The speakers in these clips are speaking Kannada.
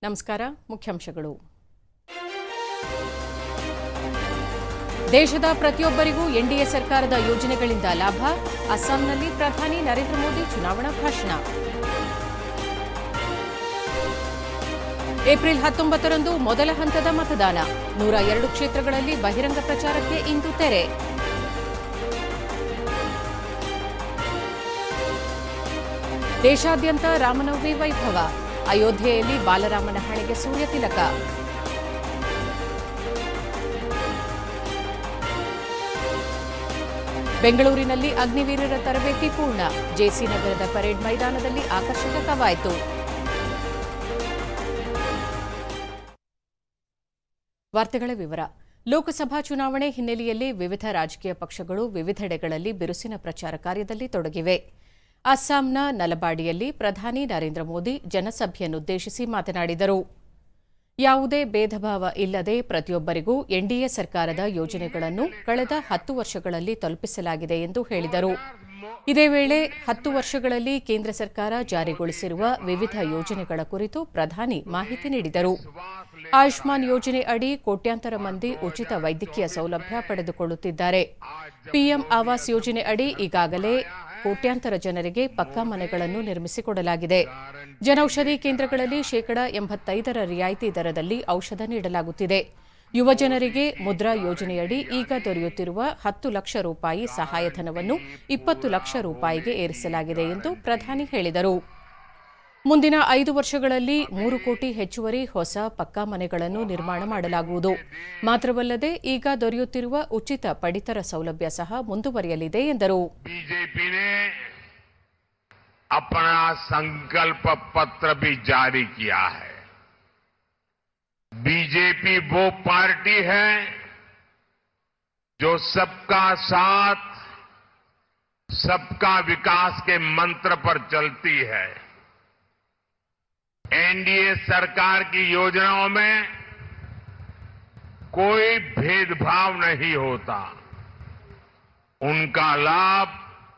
ನಮಸ್ಕಾರ ಮುಖ್ಯಾಂಶಗಳು ದೇಶದ ಪ್ರತಿಯೊಬ್ಬರಿಗೂ ಎನ್ಡಿಎ ಸರ್ಕಾರದ ಯೋಜನೆಗಳಿಂದ ಲಾಭ ಅಸ್ಸಾಂನಲ್ಲಿ ಪ್ರಧಾನಿ ನರೇಂದ್ರ ಮೋದಿ ಚುನಾವಣಾ ಭಾಷಣ ಏಪ್ರಿಲ್ ಹತ್ತೊಂಬತ್ತರಂದು ಮೊದಲ ಹಂತದ ಮತದಾನ ನೂರ ಎರಡು ಕ್ಷೇತ್ರಗಳಲ್ಲಿ ಬಹಿರಂಗ ಪ್ರಚಾರಕ್ಕೆ ಇಂದು ತೆರೆ ದೇಶಾದ್ಯಂತ ರಾಮನವಮಿ ವೈಭವ ಅಯೋಧ್ಯೆಯಲ್ಲಿ ಬಾಲರಾಮನ ಹಣೆಗೆ ಸೂರ್ಯ ತಿಲಕ ಬೆಂಗಳೂರಿನಲ್ಲಿ ಅಗ್ನಿವೀರರ ತರಬೇತಿ ಪೂರ್ಣ ಜೆಸಿ ನಗರದ ಪರೇಡ್ ಮೈದಾನದಲ್ಲಿ ಆಕರ್ಷಕ ಕವಾಯತು ವಾರ್ತೆಗಳ ವಿವರ ಲೋಕಸಭಾ ಚುನಾವಣೆ ಹಿನ್ನೆಲೆಯಲ್ಲಿ ವಿವಿಧ ರಾಜಕೀಯ ಪಕ್ಷಗಳು ವಿವಿಧೆಡೆಗಳಲ್ಲಿ ಬಿರುಸಿನ ಪ್ರಚಾರ ಕಾರ್ಯದಲ್ಲಿ ತೊಡಗಿವೆ ಅಸ್ಸಾಂನ ನಲಬಾಡಿಯಲ್ಲಿ ಪ್ರಧಾನಿ ನರೇಂದ್ರ ಮೋದಿ ಜನಸಭೆಯನ್ನುದ್ದೇಶಿಸಿ ಮಾತನಾಡಿದರು ಯಾವುದೇ ಭೇದಭಾವ ಇಲ್ಲದೆ ಪ್ರತಿಯೊಬ್ಬರಿಗೂ ಎನ್ಡಿಎ ಸರ್ಕಾರದ ಯೋಜನೆಗಳನ್ನು ಕಳೆದ ಹತ್ತು ವರ್ಷಗಳಲ್ಲಿ ತಲುಪಿಸಲಾಗಿದೆ ಎಂದು ಹೇಳಿದರು ಇದೇ ವೇಳೆ ಹತ್ತು ವರ್ಷಗಳಲ್ಲಿ ಕೇಂದ್ರ ಸರ್ಕಾರ ಜಾರಿಗೊಳಿಸಿರುವ ವಿವಿಧ ಯೋಜನೆಗಳ ಕುರಿತು ಪ್ರಧಾನಿ ಮಾಹಿತಿ ನೀಡಿದರು ಆಯುಷ್ಮಾನ್ ಯೋಜನೆ ಅಡಿ ಕೋಟ್ಯಾಂತರ ಮಂದಿ ಉಚಿತ ವೈದ್ಯಕೀಯ ಸೌಲಭ್ಯ ಪಡೆದುಕೊಳ್ಳುತ್ತಿದ್ದಾರೆ ಪಿಎಂ ಆವಾಸ್ ಯೋಜನೆ ಅಡಿ ಈಗಾಗಲೇ ಕೋಟ್ಯಾಂತರ ಜನರಿಗೆ ಪಕ್ಕಾ ಮನೆಗಳನ್ನು ನಿರ್ಮಿಸಿಕೊಡಲಾಗಿದೆ ಜನೌಷಧಿ ಕೇಂದ್ರಗಳಲ್ಲಿ ಶೇಕಡಾ ಎಂಬತ್ತೈದರ ರಿಯಾಯಿತಿ ದರದಲ್ಲಿ ಔಷಧ ನೀಡಲಾಗುತ್ತಿದೆ ಯುವ ಜನರಿಗೆ ಮುದ್ರಾ ಯೋಜನೆಯಡಿ ಈಗ ದೊರೆಯುತ್ತಿರುವ ಹತ್ತು ಲಕ್ಷ ರೂಪಾಯಿ ಸಹಾಯಧನವನ್ನು ಇಪ್ಪತ್ತು ಲಕ್ಷ ರೂಪಾಯಿಗೆ ಏರಿಸಲಾಗಿದೆ ಎಂದು ಪ್ರಧಾನಿ ಹೇಳಿದರು ಮುಂದಿನ ಐದು ವರ್ಷಗಳಲ್ಲಿ ಮೂರು ಕೋಟಿ ಹೆಚ್ಚುವರಿ ಹೊಸ ಪಕ್ಕಾ ಮನೆಗಳನ್ನು ನಿರ್ಮಾಣ ಮಾಡಲಾಗುವುದು ಮಾತ್ರವಲ್ಲದೆ ಈಗ ದೊರೆಯುತ್ತಿರುವ ಉಚಿತ ಪಡಿತರ ಸೌಲಭ್ಯ ಸಹ ಮುಂದುವರಿಯಲಿದೆ ಎಂದರು बीजेपी ने अपना संकल्प पत्र भी जारी किया है बीजेपी वो पार्टी है जो सबका साथ सबका विकास के मंत्र पर चलती है एनडीए सरकार की योजनाओं में कोई भेदभाव नहीं होता उनका लाभ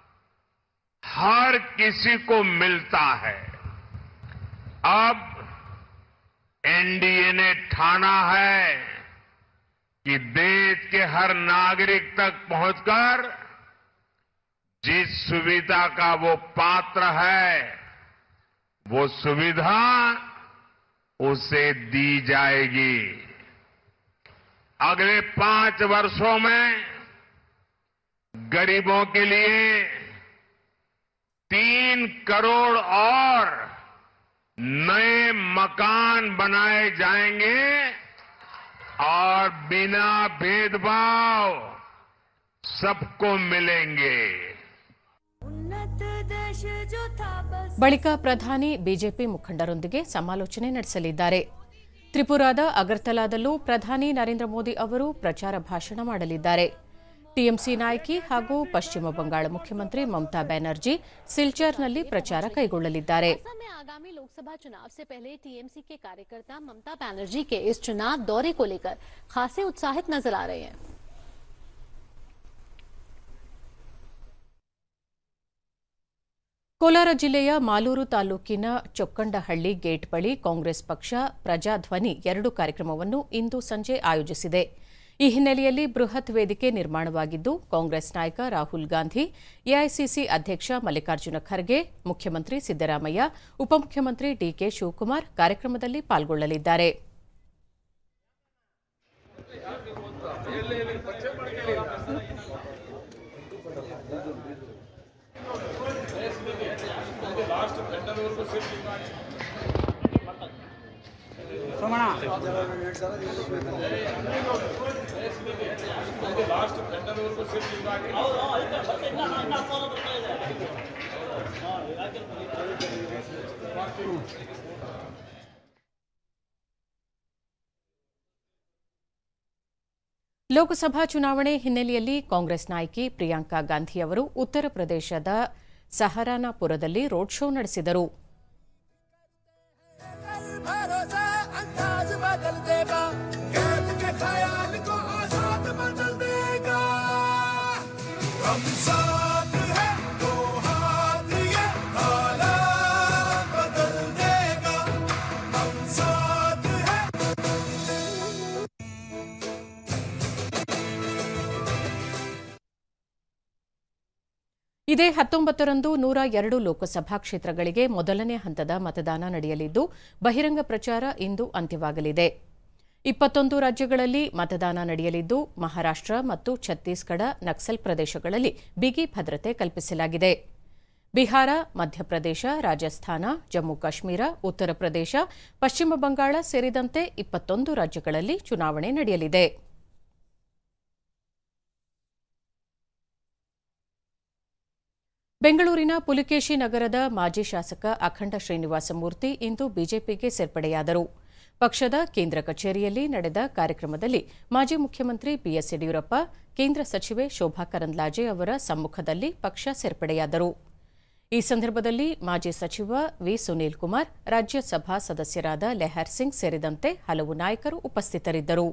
हर किसी को मिलता है अब एनडीए ने ठाना है कि देश के हर नागरिक तक पहुंचकर जिस सुविधा का वो पात्र है वो सुविधा उसे दी जाएगी अगले पांच वर्षों में गरीबों के लिए तीन करोड़ और नए मकान बनाए जाएंगे और बिना भेदभाव सबको मिलेंगे उन्नत देश जो था बस ಬಳಿಕ ಪ್ರಧಾನಿ ಬಿಜೆಪಿ ಮುಖಂಡರೊಂದಿಗೆ ಸಮಾಲೋಚನೆ ನಡೆಸಲಿದ್ದಾರೆ ತ್ರಿಪುರಾದ ಅಗರ್ತಲಾದಲ್ಲೂ ಪ್ರಧಾನಿ ನರೇಂದ್ರ ಮೋದಿ ಅವರು ಪ್ರಚಾರ ಭಾಷಣ ಮಾಡಲಿದ್ದಾರೆ ಟಿಎಂಸಿ ನಾಯಕಿ ಹಾಗೂ ಪಶ್ಚಿಮ ಬಂಗಾಳ ಮುಖ್ಯಮಂತ್ರಿ ಮಮತಾ ಬ್ಯಾನರ್ಜಿ ಸಿಲ್ಚಾರ್ನಲ್ಲಿ ಪ್ರಚಾರ ಕೈಗೊಳ್ಳಲಿದ್ದಾರೆ असम में आगामी लोकसभा चुनाव से पहले टीएमसी के कार्यकर्ता ममता बनर्जी के इस चुनाव दौरे को लेकर खासे उत्साहित नजर आ रहे हैं ಕೋಲಾರ ಜಿಲ್ಲೆಯ ಮಾಲೂರು ತಾಲೂಕಿನ ಚೊಕ್ಕಂಡಹಳ್ಳಿ ಗೇಟ್ ಬಳಿ ಕಾಂಗ್ರೆಸ್ ಪಕ್ಷ ಪ್ರಜಾಧ್ವನಿ ಎರಡು ಕಾರ್ಯಕ್ರಮವನ್ನು ಇಂದು ಸಂಜೆ ಆಯೋಜಿಸಿದೆ ಈ ಹಿನ್ನೆಲೆಯಲ್ಲಿ ಬೃಹತ್ ವೇದಿಕೆ ನಿರ್ಮಾಣವಾಗಿದ್ದು ಕಾಂಗ್ರೆಸ್ ನಾಯಕ ರಾಹುಲ್ ಗಾಂಧಿ ಎಐಸಿಸಿ ಅಧ್ಯಕ್ಷ ಮಲ್ಲಿಕಾರ್ಜುನ ಖರ್ಗೆ ಮುಖ್ಯಮಂತ್ರಿ ಸಿದ್ದರಾಮಯ್ಯ ಉಪಮುಖ್ಯಮಂತ್ರಿ ಡಿಕೆ ಶಿವಕುಮಾರ್ ಕಾರ್ಯಕ್ರಮದಲ್ಲಿ ಪಾಲ್ಗೊಳ್ಳಲಿದ್ದಾರೆ ಲೋಕಸಭಾ ಚುನಾವಣೆ ಹಿನ್ನೆಲೆಯಲ್ಲಿ ಕಾಂಗ್ರೆಸ್ ನಾಯಕಿ ಪ್ರಿಯಾಂಕಾ ಗಾಂಧಿ ಅವರು ಉತ್ತರ ಪ್ರದೇಶದ ಸಹರಾನಾಪುರದಲ್ಲಿ ರೋಡ್ ಶೋ ನಡೆಸಿದರು भरोसा अंदाज बदल देगा कैद के ख्याल को आजाद बदल देगा हम साथ हैं दो हाथ ये हालात बदल देगा हम साथ ಇದೇ ಹತ್ತೊಂಬತ್ತರಂದು ನೂರ ಎರಡು ಲೋಕಸಭಾ ಕ್ಷೇತ್ರಗಳಿಗೆ ಮೊದಲನೇ ಹಂತದ ಮತದಾನ ನಡೆಯಲಿದ್ದು ಬಹಿರಂಗ ಪ್ರಚಾರ ಇಂದು ಅಂತ್ಯವಾಗಲಿದೆ ಇಪ್ಪತ್ತೊಂದು ರಾಜ್ಯಗಳಲ್ಲಿ ಮತದಾನ ನಡೆಯಲಿದ್ದು ಮಹಾರಾಷ್ಟ್ರ ಮತ್ತು ಛತ್ತೀಸ್ಗಢ ನಕ್ಸಲ್ ಪ್ರದೇಶಗಳಲ್ಲಿ ಬಿಗಿ ಭದ್ರತೆ ಕಲ್ಪಿಸಲಾಗಿದೆ ಬಿಹಾರ ಮಧ್ಯಪ್ರದೇಶ ರಾಜಸ್ಥಾನ ಜಮ್ಮು ಕಾಶ್ಮೀರ ಉತ್ತರ ಪ್ರದೇಶ ಪಶ್ಚಿಮ ಬಂಗಾಳ ಸೇರಿದಂತೆ ಇಪ್ಪತ್ತೊಂದು ರಾಜ್ಯಗಳಲ್ಲಿ ಚುನಾವಣೆ ನಡೆಯಲಿದೆ ಬೆಂಗಳೂರಿನ ಪುಲಿಕೇಶಿ ನಗರದ ಮಾಜಿ ಶಾಸಕ ಅಖಂಡ ಶ್ರೀನಿವಾಸ ಮೂರ್ತಿ ಇಂದು ಬಿಜೆಪಿಗೆ ಸೇರ್ಪಡೆಯಾದರು ಪಕ್ಷದ ಕೇಂದ್ರ ಕಚೇರಿಯಲ್ಲಿ ನಡೆದ ಕಾರ್ಯಕ್ರಮದಲ್ಲಿ ಮಾಜಿ ಮುಖ್ಯಮಂತ್ರಿ ಬಿಎಸ್ ಯಡಿಯೂರಪ್ಪ ಕೇಂದ್ರ ಸಚಿವೆ ಶೋಭಾ ಕರಂದ್ಲಾಜೆ ಅವರ ಸಮ್ಮುಖದಲ್ಲಿ ಪಕ್ಷ ಸೇರ್ಪಡೆಯಾದರು ಈ ಸಂದರ್ಭದಲ್ಲಿ ಮಾಜಿ ಸಚಿವ ವಿ ಸುನೀಲ್ ಕುಮಾರ್ ರಾಜ್ಯಸಭಾ ಸದಸ್ಯರಾದ ಲೆಹರ್ ಸಿಂಗ್ ಸೇರಿದಂತೆ ಹಲವು ನಾಯಕರು ಉಪಸ್ಥಿತರಿದ್ದರು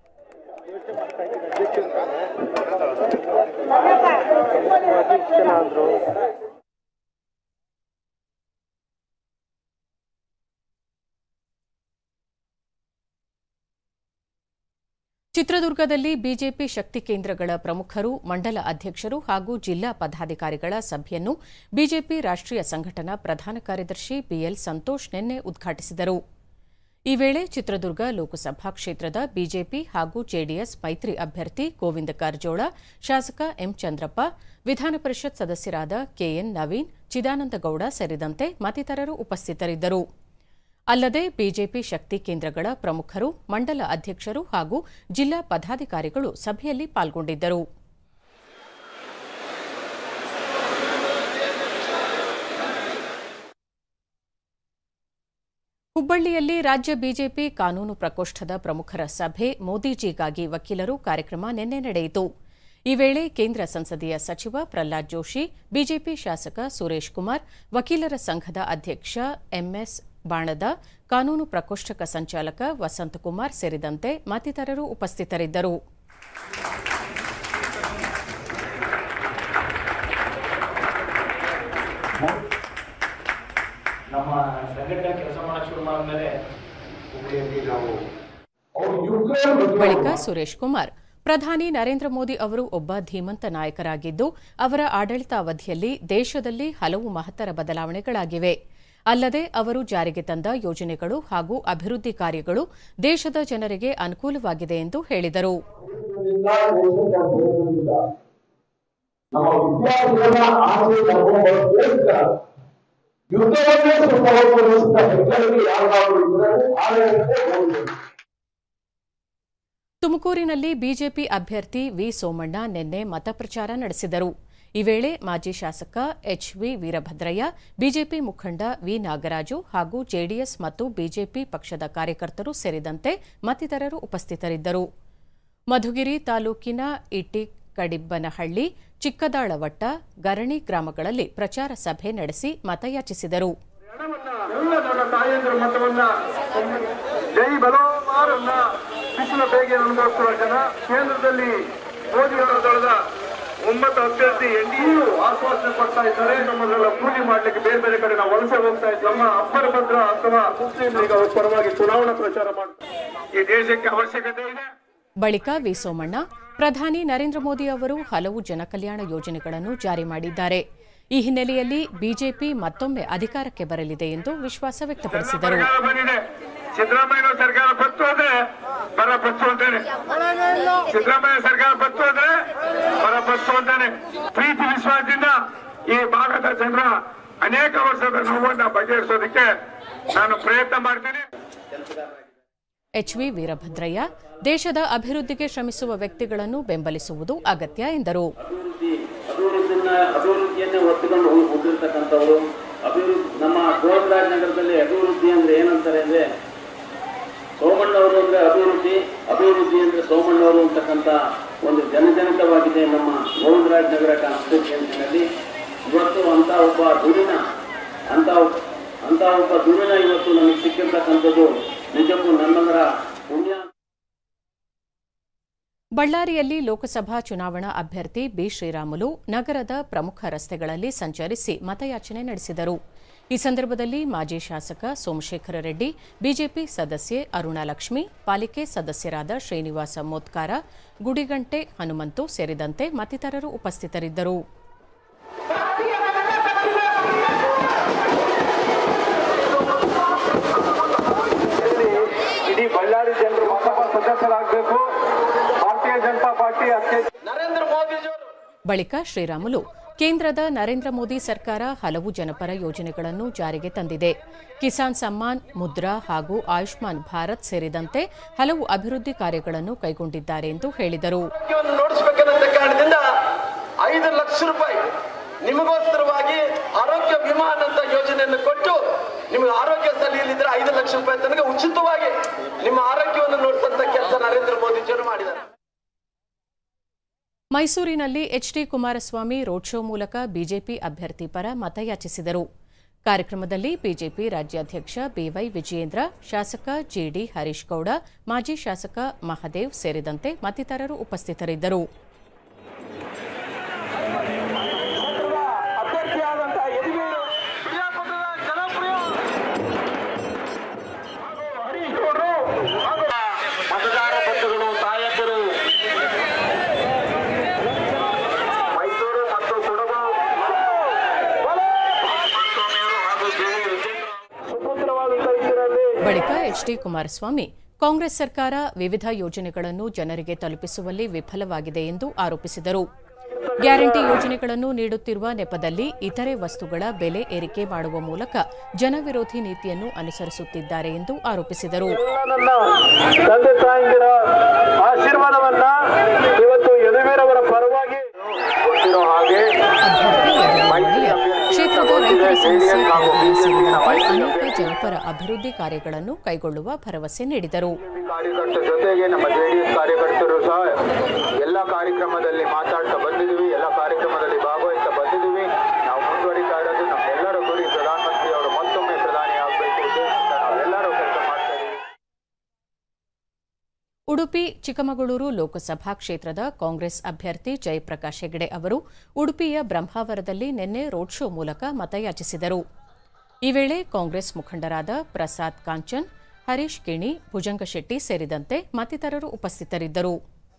ಚಿತ್ರದುರ್ಗದಲ್ಲಿ ಬಿಜೆಪಿ ಶಕ್ತಿ ಕೇಂದ್ರಗಳ ಪ್ರಮುಖರು ಮಂಡಲ ಅಧ್ಯಕ್ಷರು ಹಾಗೂ ಜಿಲ್ಲಾ ಪದಾಧಿಕಾರಿಗಳ ಸಭೆಯನ್ನು ಬಿಜೆಪಿ ರಾಷ್ಟ್ರೀಯ ಸಂಘಟನಾ ಪ್ರಧಾನ ಕಾರ್ಯದರ್ಶಿ ಬಿಎಲ್ ಸಂತೋಷ್ ನಿನ್ನೆ ಉದ್ಘಾಟಿಸಿದರು ಈ ವೇಳೆ ಚಿತ್ರದುರ್ಗ ಲೋಕಸಭಾ ಕ್ಷೇತ್ರದ ಬಿಜೆಪಿ ಹಾಗೂ ಜೆಡಿಎಸ್ ಮೈತ್ರಿ ಅಭ್ಯರ್ಥಿ ಗೋವಿಂದ ಕಾರಜೋಳ ಶಾಸಕ ಎಂ ಚಂದ್ರಪ್ಪ ವಿಧಾನ ಪರಿಷತ್ ಸದಸ್ಯರಾದ ಕೆಎನ್ ನವೀನ್ ಚಿದಾನಂದಗೌಡ ಸೇರಿದಂತೆ ಮತ್ತಿತರರು ಉಪಸ್ಥಿತರಿದ್ದರು ಅಲ್ಲದೆ ಬಿಜೆಪಿ ಶಕ್ತಿ ಕೇಂದ್ರಗಳ ಪ್ರಮುಖರು ಮಂಡಲ ಅಧ್ಯಕ್ಷರು ಹಾಗೂ ಜಿಲ್ಲಾ ಪದಾಧಿಕಾರಿಗಳು ಸಭೆಯಲ್ಲಿ ಪಾಲ್ಗೊಂಡಿದ್ದರು ಹುಬ್ಬಳ್ಳಿಯಲ್ಲಿ ರಾಜ್ಯ ಬಿಜೆಪಿ ಕಾನೂನು ಪ್ರಕೋಷ್ಠದ ಪ್ರಮುಖರ ಸಭೆ ಮೋದಿಜಿಗಾಗಿ ವಕೀಲರು ಕಾರ್ಯಕ್ರಮ ನಿನ್ನೆ ನಡೆಯಿತು ಈ ವೇಳೆ ಕೇಂದ್ರ ಸಂಸದೀಯ ಸಚಿವ ಪ್ರಹ್ಲಾದ್ ಜೋಶಿ ಬಿಜೆಪಿ ಶಾಸಕ ಸುರೇಶ್ ಕುಮಾರ್ ವಕೀಲರ ಸಂಘದ ಅಧ್ಯಕ್ಷ ಎಂಎಸ್ ಬಾಣದ ಕಾನೂನು ಪ್ರಕೋಷ್ಠಕ ಸಂಚಾಲಕ ವಸಂತಕುಮಾರ್ ಸೇರಿದಂತೆ ಮತ್ತಿತರರು ಉಪಸ್ಥಿತರಿದ್ದರು ನಮ್ಮ ಸಂಘಟನೆ ಕೆಲಸ ಮಾಡಕ್ ಶುರು ಮಾಡಿದ್ಮೇಲೆ ಹುಬ್ಳಿಯಲ್ಲಿ ನಾವು ಬಳಿಕ ಸುರೇಶ್ ಕುಮಾರ್ ಪ್ರಧಾನಿ ನರೇಂದ್ರ ಮೋದಿ ಅವರು ಒಬ್ಬ ಧೀಮಂತ ನಾಯಕರಾಗಿದ್ದು ಅವರ ಆಡಳಿತಾವಧಿಯಲ್ಲಿ ದೇಶದಲ್ಲಿ ಹಲವು ಮಹತ್ತರ ಬದಲಾವಣೆಗಳಾಗಿವೆ ಅಲ್ಲದೆ ಅವರು ಜಾರಿಗೆ ತಂದ ಯೋಜನೆಗಳು ಹಾಗೂ ಅಭಿವೃದ್ಧಿ ಕಾರ್ಯಗಳು ದೇಶದ ಜನರಿಗೆ ಅನುಕೂಲವಾಗಿದೆ ಎಂದು ಹೇಳಿದರು ನಮ್ಮ ವಿದ್ಯಾರ್ಥಿಗಳನ್ನ ಆಚೆ ಕರ್ಕೊಂಡ್ಬರೋದಕ್ಕೋಸ್ಕರ ಯುದ್ಧವನ್ನೇ ಸ್ವಲ್ಪ ಹೊರತುಪಡಿಸಿದ ಹೆಗ್ಗಳಿಕೆ ಯಾವ್ದಾದ್ರು ಇದ್ರೆ ಆಡಳಿತಕ್ಕೆ ಹೋಗಬೇಕು ತುಮಕೂರಿನಲ್ಲಿ ಬಿಜೆಪಿ ಅಭ್ಯರ್ಥಿ ವಿ ಸೋಮಣ್ಣ ನಿನ್ನೆ ಮತಪ್ರಚಾರ ನಡೆಸಿದರು ಈ ವೇಳೆ ಮಾಜಿ ಶಾಸಕ ಎಚ್ವಿ ವೀರಭದ್ರಯ್ಯ ಬಿಜೆಪಿ ಮುಖಂಡ ವಿ ನಾಗರಾಜು ಹಾಗೂ ಜೆಡಿಎಸ್ ಮತ್ತು ಬಿಜೆಪಿ ಪಕ್ಷದ ಕಾರ್ಯಕರ್ತರು ಸೇರಿದಂತೆ ಮತ್ತಿತರರು ಉಪಸ್ಥಿತರಿದ್ದರು ಮಧುಗಿರಿ ತಾಲೂಕಿನ ಇಟಿ ಕಡಿಬ್ಬನಹಳ್ಳಿ ಚಿಕ್ಕದಾಳವಟ್ಟ ಗರಣಿ ಗ್ರಾಮಗಳಲ್ಲಿ ಪ್ರಚಾರ ಸಭೆ ನಡೆಸಿ ಮತಯಾಚಿಸಿದರು ಎಲ್ಲ ನನ್ನ ತಾಯಂದಿರ ಮತವನ್ನ ಜೈ ಬಲೋಮಾರನ್ನ ಬಿಸಿಲ ಬೇಗೆ ಅನುಭವಿಸುವ ಜನ ಕೇಂದ್ರದಲ್ಲಿ ಮೋದಿಯವರ ದಳದ ಒಮ್ಮತ ಅಭ್ಯರ್ಥಿ ಎನ್ಡಿಯು ಆಶ್ವಾಸನೆ ಕೊಡ್ತಾ ಇದ್ದಾರೆ ನಮ್ಮನ್ನೆಲ್ಲ ಪೂಜೆ ಮಾಡ್ಲಿಕ್ಕೆ ಬೇರೆ ಬೇರೆ ಕಡೆ ನಾವು ವಲಸೆ ಹೋಗ್ತಾ ಇದ್ದೀವಿ ನಮ್ಮ ಅಪ್ಪರ ಭದ್ರ ಅಥವಾ ಮುಸ್ಲಿಂ ಲೀಗ್ ಅವ್ರ ಪರವಾಗಿ ಚುನಾವಣಾ ಪ್ರಚಾರ ಮಾಡ್ತಾರೆ ಈ ದೇಶಕ್ಕೆ ಅವಶ್ಯಕತೆ ಇದೆ ಬಳಿಕ ವಿ ಸೋಮಣ್ಣ ಪ್ರಧಾನಿ ನರೇಂದ್ರ ಮೋದಿ ಅವರು ಹಲವು ಜನಕಲ್ಯಾಣ ಯೋಜನೆಗಳನ್ನು ಜಾರಿ ಮಾಡಿದ್ದಾರೆ ಈ ಹಿನ್ನೆಲೆಯಲ್ಲಿ ಬಿಜೆಪಿ ಮತ್ತೊಮ್ಮೆ ಅಧಿಕಾರಕ್ಕೆ ಬರಲಿದೆ ಎಂದು ವಿಶ್ವಾಸ ವ್ಯಕ್ತಪಡಿಸಿದರು ಸರ್ಕಾರ ಬಂದಿದೆ ಸಿದ್ದರಾಮಯ್ಯ ಸರ್ಕಾರ ಬತ್ತು ಅಂದ್ರೆ ಬರ ಬತ್ತು ಅಂತಾನೆ ಸಿದ್ದರಾಮಯ್ಯ ಸರ್ಕಾರ ಬತ್ತು ಅಂದ್ರೆ ಬರ ಬತ್ತು ಅಂತಾನೆ ಪ್ರೀತಿ ವಿಶ್ವಾಸದಿಂದ ಈ ಭಾಗದ ಜನರ ಅನೇಕ ವರ್ಷದ ನೋವನ್ನ ಬಗೆಹರಿಸೋದಕ್ಕೆ ನಾನು ಪ್ರಯತ್ನ ಮಾಡ್ತೀನಿ ಎಚ್ವಿ ವೀರಭದ್ರಯ್ಯ ದೇಶದ ಅಭಿವೃದ್ಧಿಗೆ ಶ್ರಮಿಸುವ ವ್ಯಕ್ತಿಗಳನ್ನು ಬೆಂಬಲಿಸುವುದು ಅಗತ್ಯ ಎಂದರು ಅಭಿವೃದ್ಧಿ ಅಭಿವೃದ್ಧಿನ ಅಭಿವೃದ್ಧಿಯನ್ನೇ ಒತ್ತಿಕೊಂಡು ಹೋಗಿ ಹೋಗಿರ್ತಕ್ಕಂಥವ್ರು ಅಭಿವೃದ್ಧಿ ನಮ್ಮ ಗೋವಿಂದರಾಜ್ ನಗರದಲ್ಲಿ ಅಭಿವೃದ್ಧಿ ಅಂದ್ರೆ ಏನಂತಾರೆ ಅಂದ್ರೆ ಸೋಮಣ್ಣವರು ಅಂದ್ರೆ ಅಭಿವೃದ್ಧಿ ಅಭಿವೃದ್ಧಿ ಅಂದ್ರೆ ಸೋಮಣ್ಣವರು ಅಂತಕ್ಕಂಥ ಒಂದು ಜನಜನಿತವಾಗಿದೆ ನಮ್ಮ ಗೋವಿಂದರಾಜ್ ನಗರ ಕಾನ್ಸ್ಟಿಟ್ಯೂಷನ್ಸಿನಲ್ಲಿ ಇವತ್ತು ಅಂತ ಒಬ್ಬ ದುರಿನ ಅಂತ ಅಂತ ಒಬ್ಬ ದುರಿನ ಇವತ್ತು ನಮಗೆ ಸಿಕ್ಕಿರ್ತಕ್ಕಂಥದ್ದು ನಿಜಕ್ಕೂ ನಮ್ಮೆಲ್ಲರ ಪುಣ್ಯ ಬಳ್ಳಾರಿಯಲ್ಲಿ ಲೋಕಸಭಾ ಚುನಾವಣಾ ಅಭ್ಯರ್ಥಿ ಬಿ ಶ್ರೀರಾಮುಲು ನಗರದ ಪ್ರಮುಖ ರಸ್ತೆಗಳಲ್ಲಿ ಸಂಚರಿಸಿ ಮತಯಾಚನೆ ನಡೆಸಿದರು ಈ ಸಂದರ್ಭದಲ್ಲಿ ಮಾಜಿ ಶಾಸಕ ಸೋಮಶೇಖರ ರೆಡ್ಡಿ ಬಿಜೆಪಿ ಸದಸ್ಯೆ ಅರುಣಾಲಕ್ಷ್ಮಿ ಪಾಲಿಕೆ ಸದಸ್ಯರಾದ ಶ್ರೀನಿವಾಸ ಮೋತ್ಕಾರ ಗುಡಿಗಂಟೆ ಹನುಮಂತು ಸೇರಿದಂತೆ ಮತ್ತಿತರರು ಉಪಸ್ಥಿತರಿದ್ದರು ಇಡೀ ಬಳ್ಳಾರಿ ಜನರು ಮತಪ ಸದಸ್ಯರಾಗಬೇಕು ಭಾರತೀಯ ಜನತಾ ಪಾರ್ಟಿ ಅತ್ಯಂತ ನರೇಂದ್ರ ಮೋದಿಜಿಯವರು ಬಳಿಕ ಶ್ರೀರಾಮುಲು ಕೇಂದ್ರದ ನರೇಂದ್ರ ಮೋದಿ ಸರ್ಕಾರ ಹಲವು ಜನಪರ ಯೋಜನೆಗಳನ್ನು ಜಾರಿಗೆ ತಂದಿದೆ ಕಿಸಾನ್ ಸಮ್ಮಾನ್ ಮುದ್ರಾ ಹಾಗೂ ಆಯುಷ್ಮಾನ್ ಭಾರತ್ ಸೇರಿದಂತೆ ಹಲವು ಅಭಿವೃದ್ಧಿ ಕಾರ್ಯಗಳನ್ನು ಕೈಗೊಂಡಿದ್ದಾರೆ ಎಂದು ಹೇಳಿದರು ಆರೋಗ್ಯವನ್ನು ನೋಡಿಸಬೇಕನ್ನೋ ಕಾರಣದಿಂದ ಐದು ಲಕ್ಷ ರೂಪಾಯಿ ನಿಮಗೋಸ್ಕರವಾಗಿ ಆರೋಗ್ಯ ವಿಮಾ ಅನ್ನಂತ ಯೋಜನೆಯನ್ನು ಕೊಟ್ಟು ನಿಮಗೆ ಆರೋಗ್ಯ ಸರಿ ಇಲ್ಲಿದ್ರೆ ಐದು ಲಕ್ಷ ರೂಪಾಯಿ ತನಕ ಉಚಿತವಾಗಿ ನಿಮ್ಮ ಆರೋಗ್ಯವನ್ನು ನೋಡಿಸಂತ ಕೆಲಸ ನರೇಂದ್ರ ಮೋದಿಜಿಯವರು ಮಾಡಿದ್ದಾರೆ ಮೈಸೂರಿನಲ್ಲಿ ಎಚ್ಡಿ ಕುಮಾರಸ್ವಾಮಿ ರೋಡ್ ಶೋ ಮೂಲಕ ಬಿಜೆಪಿ ಅಭ್ಯರ್ಥಿ ಪರ ಮತಯಾಚಿಸಿದರು ಕಾರ್ಯಕ್ರಮದಲ್ಲಿ ಬಿಜೆಪಿ ರಾಜ್ಯಾಧ್ಯಕ್ಷ ಬಿವೈ ವಿಜಯೇಂದ್ರ ಶಾಸಕ ಜಿಡಿ ಹರೀಶ್ ಗೌಡ ಮಾಜಿ ಶಾಸಕ ಮಹದೇವ್ ಸೇರಿದಂತೆ ಮತ್ತಿತರರು ಉಪಸ್ಥಿತರಿದ್ದರು ಅಭ್ಯರ್ಥಿಯಾದಂತಹ ಯದುವೀರು ಕ್ರಿಯಾಪದದ ಜನಪ್ರಿಯ ಹಾಗೂ ಹರೀಶ್ ಗೌಡ್ರು ಹಾಗೂ ಮತದಾರ ಬಂಧುಗಳು ತಾಯಂದಿರು ಮೈಸೂರು ಮತ್ತು ಕೊಡಗು ಹಾಗೂ ಸುಪುತ್ರವಾದಂತಹ ಇದರಲ್ಲಿ ಬಳಿಕ ಎಚ್ಡಿ ಕುಮಾರಸ್ವಾಮಿ ಕಾಂಗ್ರೆಸ್ ಸರ್ಕಾರ ವಿವಿಧ ಯೋಜನೆಗಳನ್ನು ಜನರಿಗೆ ತಲುಪಿಸುವಲ್ಲಿ ವಿಫಲವಾಗಿದೆ ಎಂದು ಆರೋಪಿಸಿದರು ಗ್ಯಾರಂಟಿ ಯೋಜನೆಗಳನ್ನು ನೀಡುತ್ತಿರುವ ನೆಪದಲ್ಲಿ ಇತರೆ ವಸ್ತುಗಳ ಬೆಲೆ ಏರಿಕೆ ಮಾಡುವ ಮೂಲಕ ಜನವಿರೋಧಿ ನೀತಿಯನ್ನು ಅನುಸರಿಸುತ್ತಿದ್ದಾರೆ ಎಂದು ಆರೋಪಿಸಿದರು ಎಲ್ಲ ನನ್ನ ತಂದೆ ತಾಯಂದಿರ ಆಶೀರ್ವಾದವನ್ನ ಇವತ್ತು ಯದುವೀರವರ ಪರವಾಗಿ ಗೊತ್ತಿರೋ ಹಾಗೆ ಅಭ್ಯರ್ಥಿ ಯದುವೀರಯ್ಯ ಕ್ಷೇತ್ರದ ರೈತರ ಸಮಸ್ಯೆ ಪರಿಹಾರ ಸೇರಿದಂತೆ ಅನೇಕ ಜನಪರ ಅಭಿವೃದ್ಧಿ ಕಾರ್ಯಗಳನ್ನು ಕೈಗೊಳ್ಳುವ ಭರವಸೆ ನೀಡಿದರು ಕಾರ್ಯಕರ್ತರ ಜೊತೆಗೆ ನಮ್ಮ ಜೆಡಿಎಸ್ ಕಾರ್ಯಕರ್ತರು ಸಹ ಎಲ್ಲ ಕಾರ್ಯಕ್ರಮದಲ್ಲಿ ಮಾತಾಡ್ತಾ ಬಂದಿದ್ದೀವಿ ಎಲ್ಲ ಕಾರ್ಯಕ್ರಮದಲ್ಲಿ ಭಾಗವಹಿಸ್ತಾ ಬಂದಿದ್ದೀವಿ ನಾವು ಮುಂದುವರಿತಾ ಇರೋದು ನಮ್ಮೆಲ್ಲರ ಗುರಿ ಪ್ರಧಾನಮಂತ್ರಿ ಅವರು ಮತ್ತೊಮ್ಮೆ ಪ್ರಧಾನಿ ಆಗಬೇಕು ಅಂತ ನಾವೆಲ್ಲರೂ ಕೆಲಸ ಮಾಡ್ತಾ ಇದ್ದೀವಿ ಉಡುಪಿ ಚಿಕ್ಕಮಗಳೂರು ಲೋಕಸಭಾ ಕ್ಷೇತ್ರದ ಕಾಂಗ್ರೆಸ್ ಅಭ್ಯರ್ಥಿ ಜಯಪ್ರಕಾಶ್ ಹೆಗಡೆ ಅವರು ಉಡುಪಿಯ ಬ್ರಹ್ಮಾವರದಲ್ಲಿ ನಿನ್ನೆ ರೋಡ್ ಶೋ ಮೂಲಕ ಮತಯಾಚಿಸಿದರು ಈ ವೇಳೆ ಕಾಂಗ್ರೆಸ್ ಮುಖಂಡರಾದ ಪ್ರಸಾದ್ ಕಾಂಚನ್ ಹರೀಶ್ ಕಿಣಿ ಭುಜಂಗಶೆಟ್ಟಿ ಸೇರಿದಂತೆ ಮತ್ತಿತರರು ಉಪಸ್ಥಿತರಿದ್ದರು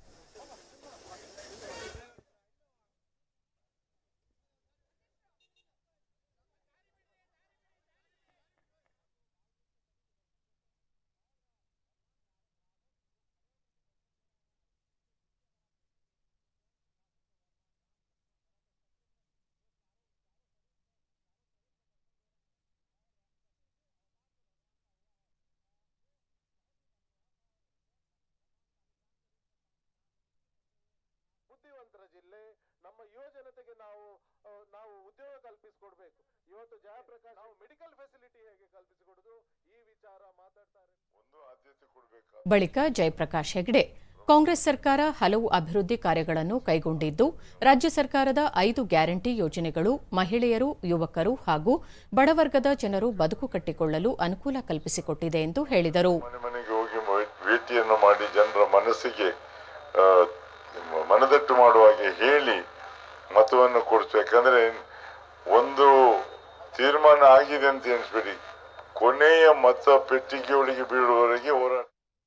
ಬುದ್ಧಿವಂತರ ಜಿಲ್ಲೆ ನಮ್ಮ ಯುವ ಜನತೆಗೆ ನಾವು ಆ, ನಾವು ಉದ್ಯೋಗ ಕಲ್ಪಿಸಿಕೊಡ್ಬೇಕು ಇವತ್ತು ಜಯಪ್ರಕಾಶ್ ನಾವು ಮೆಡಿಕಲ್ ಫೆಸಿಲಿಟಿ ಹೇಗೆ ಕಲ್ಪಿಸಿಕೊಡುದು ಈ ವಿಚಾರ ಮಾತಾಡ್ತಾರೆ ಒಂದು ಆದ್ಯತೆ ಕೊಡಬೇಕು ಬಳಿಕ ಜಯಪ್ರಕಾಶ್ ಹೆಗಡೆ ಕಾಂಗ್ರೆಸ್ ಸರ್ಕಾರ ಹಲವು ಅಭಿವೃದ್ಧಿ ಕಾರ್ಯಗಳನ್ನು ಕೈಗೊಂಡಿದ್ದು ರಾಜ್ಯ ಸರ್ಕಾರದ ಐದು ಗ್ಯಾರಂಟಿ ಯೋಜನೆಗಳು ಮಹಿಳೆಯರು ಯುವಕರು ಹಾಗೂ ಬಡವರ್ಗದ ಜನರು ಬದುಕು ಕಟ್ಟಿಕೊಳ್ಳಲು ಅನುಕೂಲ ಕಲ್ಪಿಸಿಕೊಟ್ಟಿದೆ ಎಂದು ಹೇಳಿದರು ಮನೆ ಮನೆಗೆ ಹೋಗಿ ಮೊ- ಭೇಟಿಯನ್ನು ಮಾಡಿ ಜನರ ಮನಸ್ಸಿಗೆ ಆ, ಮನದಟ್ಟು ಮಾಡುವ ಹಾಗೆ ಹೇಳಿ ಮತವನ್ನು ಕೊಡಿಸು ಯಾಕಂದ್ರೆ ಒಂದು ತೀರ್ಮಾನ ಆಗಿದೆ ಅಂತ ಎಣಿಸ್ಬೇಡಿ ಕೊನೆಯ ಮತ ಪೆಟ್ಟಿಗೆಯೊಳಗೆ ಬೀಳುವವರೆಗೆ ಹೋರಾಟ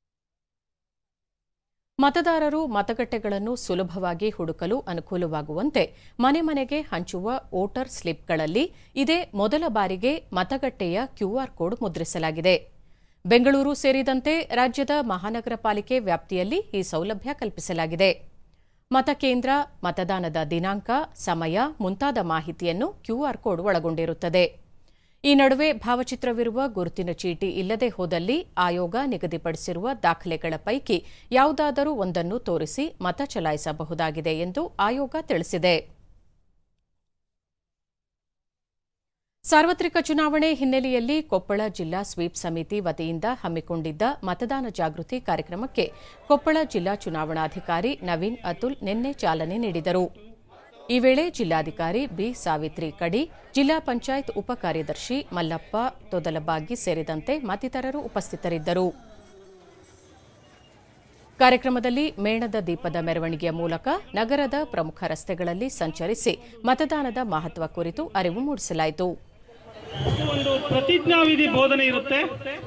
ಮತದಾರರು ಮತಗಟ್ಟೆಗಳನ್ನು ಸುಲಭವಾಗಿ ಹುಡುಕಲು ಅನುಕೂಲವಾಗುವಂತೆ ಮನೆ ಮನೆಗೆ ಹಂಚುವ ವೋಟರ್ ಸ್ಲಿಪ್ಗಳಲ್ಲಿ ಇದೇ ಮೊದಲ ಬಾರಿಗೆ ಮತಗಟ್ಟೆಯ ಕ್ಯೂಆರ್ ಕೋಡ್ ಮುದ್ರಿಸಲಾಗಿದೆ ಬೆಂಗಳೂರು ಸೇರಿದಂತೆ ರಾಜ್ಯದ ಮಹಾನಗರ ಪಾಲಿಕೆ ವ್ಯಾಪ್ತಿಯಲ್ಲಿ ಈ ಸೌಲಭ್ಯ ಕಲ್ಪಿಸಲಾಗಿದೆ ಮತಕೇಂದ್ರ ಮತದಾನದ ದಿನಾಂಕ ಸಮಯ ಮುಂತಾದ ಮಾಹಿತಿಯನ್ನು ಕ್ಯೂಆರ್ ಕೋಡ್ ಒಳಗೊಂಡಿರುತ್ತದೆ ಈ ನಡುವೆ ಭಾವಚಿತ್ರವಿರುವ ಗುರುತಿನ ಚೀಟಿ ಇಲ್ಲದೆ ಹೋದಲ್ಲಿ ಆಯೋಗ ನಿಗದಿಪಡಿಸಿರುವ ದಾಖಲೆಗಳ ಪೈಕಿ ಯಾವುದಾದರೂ ಒಂದನ್ನು ತೋರಿಸಿ ಮತ ಚಲಾಯಿಸಬಹುದಾಗಿದೆ ಎಂದು ಆಯೋಗ ತಿಳಿಸಿದೆ ಸಾರ್ವತ್ರಿಕ ಚುನಾವಣೆ ಹಿನ್ನೆಲೆಯಲ್ಲಿ ಕೊಪ್ಪಳ ಜಿಲ್ಲಾ ಸ್ವೀಪ್ ಸಮಿತಿ ವತಿಯಿಂದ ಹಮ್ಮಿಕೊಂಡಿದ್ದ ಮತದಾನ ಜಾಗೃತಿ ಕಾರ್ಯಕ್ರಮಕ್ಕೆ ಕೊಪ್ಪಳ ಜಿಲ್ಲಾ ಚುನಾವಣಾಧಿಕಾರಿ ನವೀನ್ ಅತುಲ್ ನಿನ್ನೆ ಚಾಲನೆ ನೀಡಿದರು ಈ ವೇಳೆ ಜಿಲ್ಲಾಧಿಕಾರಿ ಬಿ ಸಾವಿತ್ರಿ ಕಡಿ ಜಿಲ್ಲಾ ಪಂಚಾಯತ್ ಉಪ ಕಾರ್ಯದರ್ಶಿ ಮಲ್ಲಪ್ಪ ತೊದಲಬಾಗಿ ಸೇರಿದಂತೆ ಮತ್ತಿತರರು ಉಪಸ್ಥಿತರಿದ್ದರು ಕಾರ್ಯಕ್ರಮದಲ್ಲಿ ಮೇಣದ ದೀಪದ ಮೆರವಣಿಗೆಯ ಮೂಲಕ ನಗರದ ಪ್ರಮುಖ ರಸ್ತೆಗಳಲ್ಲಿ ಸಂಚರಿಸಿ ಮತದಾನದ ಮಹತ್ವ ಕುರಿತು ಅರಿವು ಮೂಡಿಸಲಾಯಿತು ಒಂದು ಪ್ರತಿಜ್ಞಾವಿಧಿ ಬೋಧನೆ ಇರುತ್ತೆ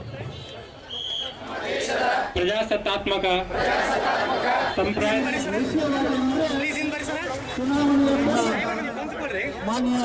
ಪ್ರಜಾಸತ್ತಾತ್ಮಕ ಸಂಪ್ರದಾಯ ಮಾನ್ಯ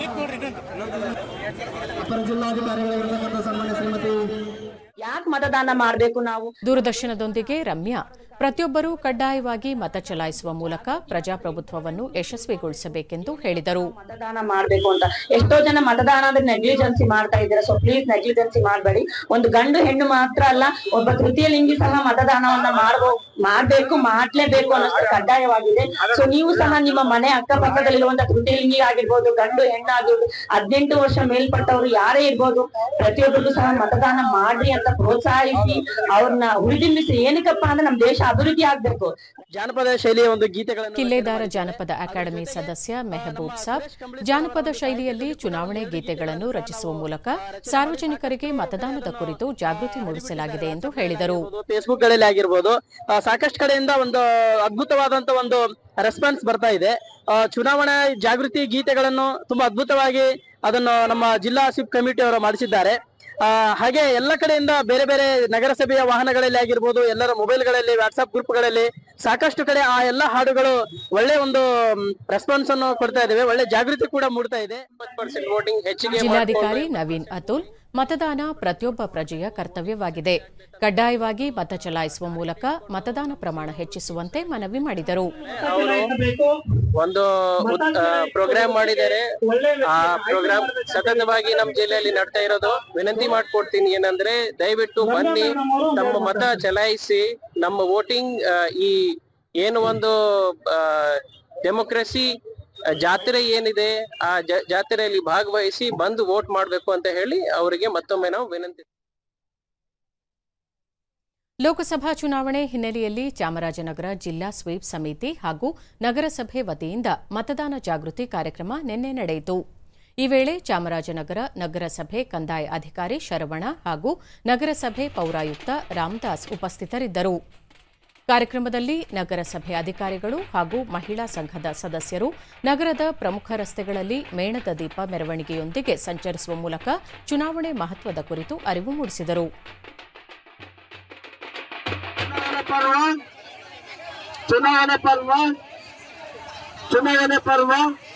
ಅಪರ ಜಿಲ್ಲಾಧಿಕಾರಿಗಳಿರ್ತಕ್ಕಂಥ ಸನ್ಮಾನ್ಯ ಶ್ರೀಮತಿ ಯಾಕೆ ಮತದಾನ ಮಾಡಬೇಕು ನಾವು ದೂರದರ್ಶನದೊಂದಿಗೆ ರಮ್ಯಾ ಪ್ರತಿಯೊಬ್ಬರೂ ಕಡ್ಡಾಯವಾಗಿ ಮತ ಚಲಾಯಿಸುವ ಮೂಲಕ ಪ್ರಜಾಪ್ರಭುತ್ವವನ್ನು ಯಶಸ್ವಿಗೊಳಿಸಬೇಕೆಂದು ಹೇಳಿದರು ಮತದಾನ ಮಾಡಬೇಕು ಅಂತ ಎಷ್ಟೋ ಜನ ಮತದಾನದ ನೆಗ್ಲಿಜೆನ್ಸಿ ಮಾಡ್ತಾ ಇದ್ದಾರೆ ಸೊ ಪ್ಲೀಸ್ ನೆಗ್ಲಿಜೆನ್ಸಿ ಮಾಡಬೇಡಿ ಒಂದು ಗಂಡು ಹೆಣ್ಣು ಮಾತ್ರ ಅಲ್ಲ ಒಬ್ಬ ತೃತೀಯ ಲಿಂಗಿ ಸಹ ಮತದಾನವನ್ನ ಮಾಡಬೋ ಮಾಡ್ಬೇಕು ಮಾಡ್ಲೇಬೇಕು ಅನ್ನೋದು ಕಡ್ಡಾಯವಾಗಿದೆ ಸೊ ನೀವು ಸಹ ನಿಮ್ಮ ಮನೆ ಅಕ್ಕಪಕ್ಕದಲ್ಲಿರುವಂತ ತೃತೀಯ ಲಿಂಗಿ ಆಗಿರ್ಬೋದು ಗಂಡು ಹೆಣ್ಣಾಗಿರ್ಬೋದು ಹದಿನೆಂಟು ವರ್ಷ ಮೇಲ್ಪಟ್ಟವರು ಯಾರೇ ಇರ್ಬೋದು ಪ್ರತಿಯೊಬ್ಬರಿಗೂ ಸಹ ಮತದಾನ ಮಾಡ್ರಿ ಅಂತ ಪ್ರೋತ್ಸಾಹಿಸಿ ಅವ್ರನ್ನ ಹುರಿದಿಂಬಿಸಿ ಏನಕ್ಕಪ್ಪ ಅಂದ್ರೆ ನಮ್ ದೇಶ ಅಭಿವೃದ್ಧಿ ಆಗ್ಬೇಕು ಜಾನಪದ ಶೈಲಿಯ ಒಂದು ಗೀತೆಗಳನ್ನು ಕಿಲ್ಲೇದಾರ ಜಾನಪದ ಅಕಾಡೆಮಿ ಸದಸ್ಯ ಮೆಹಬೂಬ್ ಸಾಬ್ ಜಾನಪದ ಶೈಲಿಯಲ್ಲಿ ಚುನಾವಣೆ ಗೀತೆಗಳನ್ನು ರಚಿಸುವ ಮೂಲಕ ಸಾರ್ವಜನಿಕರಿಗೆ ಮತದಾನದ ಕುರಿತು ಜಾಗೃತಿ ಮೂಡಿಸಲಾಗಿದೆ ಎಂದು ಹೇಳಿದರು ಫೇಸ್ಬುಕ್ ಗಳಲ್ಲಿ ಆಗಿರ್ಬೋದು ಆ, ಸಾಕಷ್ಟು ಕಡೆಯಿಂದ ಒಂದು ಅದ್ಭುತವಾದಂತ ಒಂದು ರೆಸ್ಪಾನ್ಸ್ ಬರ್ತಾ ಇದೆ ಆ, ಚುನಾವಣಾ ಜಾಗೃತಿ ಗೀತೆಗಳನ್ನು ತುಂಬಾ ಅದ್ಭುತವಾಗಿ ಅದನ್ನು ನಮ್ಮ ಜಿಲ್ಲಾ ಸಿಪ್ ಕಮಿಟಿ ಅವರು ಮಾಡಿಸಿದ್ದಾರೆ ಆ, ಹಾಗೆ ಎಲ್ಲ ಕಡೆಯಿಂದ ಬೇರೆ ಬೇರೆ ನಗರಸಭೆಯ ವಾಹನಗಳಲ್ಲಿ ಆಗಿರ್ಬೋದು ಎಲ್ಲರ ಮೊಬೈಲ್ಗಳಲ್ಲಿ ವಾಟ್ಸ್ಆಪ್ ಗ್ರೂಪ್ಗಳಲ್ಲಿ ಸಾಕಷ್ಟು ಕಡೆ ಆ ಎಲ್ಲ ಹಾಡುಗಳು ಒಳ್ಳೆ ಒಂದು ರೆಸ್ಪಾನ್ಸ್ ಅನ್ನು ಕೊಡ್ತಾ ಇದ್ದೇವೆ ಒಳ್ಳೆ ಜಾಗೃತಿ ಕೂಡ ಮೂಡ್ತಾ ಇದೆ ಪರ್ಸೆಂಟ್ ವೋಟಿಂಗ್ ಹೆಚ್ಚಿಗೆ ಜಿಲ್ಲಾಧಿಕಾರಿ ನವೀನ್ ಅತುಲ್ ಮತದಾನ ಪ್ರತಿಯೊಬ್ಬ ಪ್ರಜೆಯ ಕರ್ತವ್ಯವಾಗಿದೆ ಕಡ್ಡಾಯವಾಗಿ ಮತ ಚಲಾಯಿಸುವ ಮೂಲಕ ಮತದಾನ ಪ್ರಮಾಣ ಹೆಚ್ಚಿಸುವಂತೆ ಮನವಿ ಮಾಡಿದರು ಅವರು ಒಂದು ಪ್ರೋಗ್ರಾಮ್ ಮಾಡಿದ್ದಾರೆ ಆ ಪ್ರೋಗ್ರಾಮ್ ಸತತವಾಗಿ ನಮ್ಮ ಜಿಲ್ಲೆಯಲ್ಲಿ ನಡ್ತಾ ಇರೋದು ವಿನಂತಿ ಮಾಡ್ಕೊಡ್ತೀನಿ ಏನಂದ್ರೆ ದಯವಿಟ್ಟು ಬನ್ನಿ ತಮ್ಮ ಮತ ಚಲಾಯಿಸಿ ನಮ್ಮ ವೋಟಿಂಗ್ ಈ ಏನು ಒಂದು ಡೆಮೋಕ್ರಸಿ ಜಾತ್ರೆ ಏನಿದೆ ಆ ಜ- ಜಾತ್ರೆಯಲ್ಲಿ ಭಾಗವಹಿಸಿ ಬಂದು ವೋಟ್ ಮಾಡಬೇಕು ಅಂತ ಹೇಳಿ ಅವರಿಗೆ ಮತ್ತೊಮ್ಮೆ ನಾವು ವಿನಂತಿ ಲೋಕಸಭಾ ಚುನಾವಣೆ ಹಿನ್ನೆಲೆಯಲ್ಲಿ ಚಾಮರಾಜನಗರ ಜಿಲ್ಲಾ ಸ್ವೀಪ್ ಸಮಿತಿ ಹಾಗೂ ನಗರಸಭೆ ವತಿಯಿಂದ ಮತದಾನ ಜಾಗೃತಿ ಕಾರ್ಯಕ್ರಮ ನಿನ್ನೆ ನಡೆಯಿತು ಈ ವೇಳೆ ಚಾಮರಾಜನಗರ ನಗರಸಭೆ ಕಂದಾಯ ಅಧಿಕಾರಿ ಶರವಣ ಹಾಗೂ ನಗರಸಭೆ ಪೌರಾಯುಕ್ತ ರಾಮದಾಸ್ ಉಪಸ್ಥಿತರಿದ್ದರು ಕಾರ್ಯಕ್ರಮದಲ್ಲಿ ನಗರಸಭೆ ಅಧಿಕಾರಿಗಳು ಹಾಗೂ ಮಹಿಳಾ ಸಂಘದ ಸದಸ್ಯರು ನಗರದ ಪ್ರಮುಖ ರಸ್ತೆಗಳಲ್ಲಿ ಮೇಣದ ದೀಪ ಮೆರವಣಿಗೆಯೊಂದಿಗೆ ಸಂಚರಿಸುವ ಮೂಲಕ ಚುನಾವಣೆ ಮಹತ್ವದ ಕುರಿತು ಅರಿವು ಮೂಡಿಸಿದರು ಪರ್ವ ಚುನಾವಣೆ ಪರ್ವ ಚುನಾವಣೆ ಪರ್ವ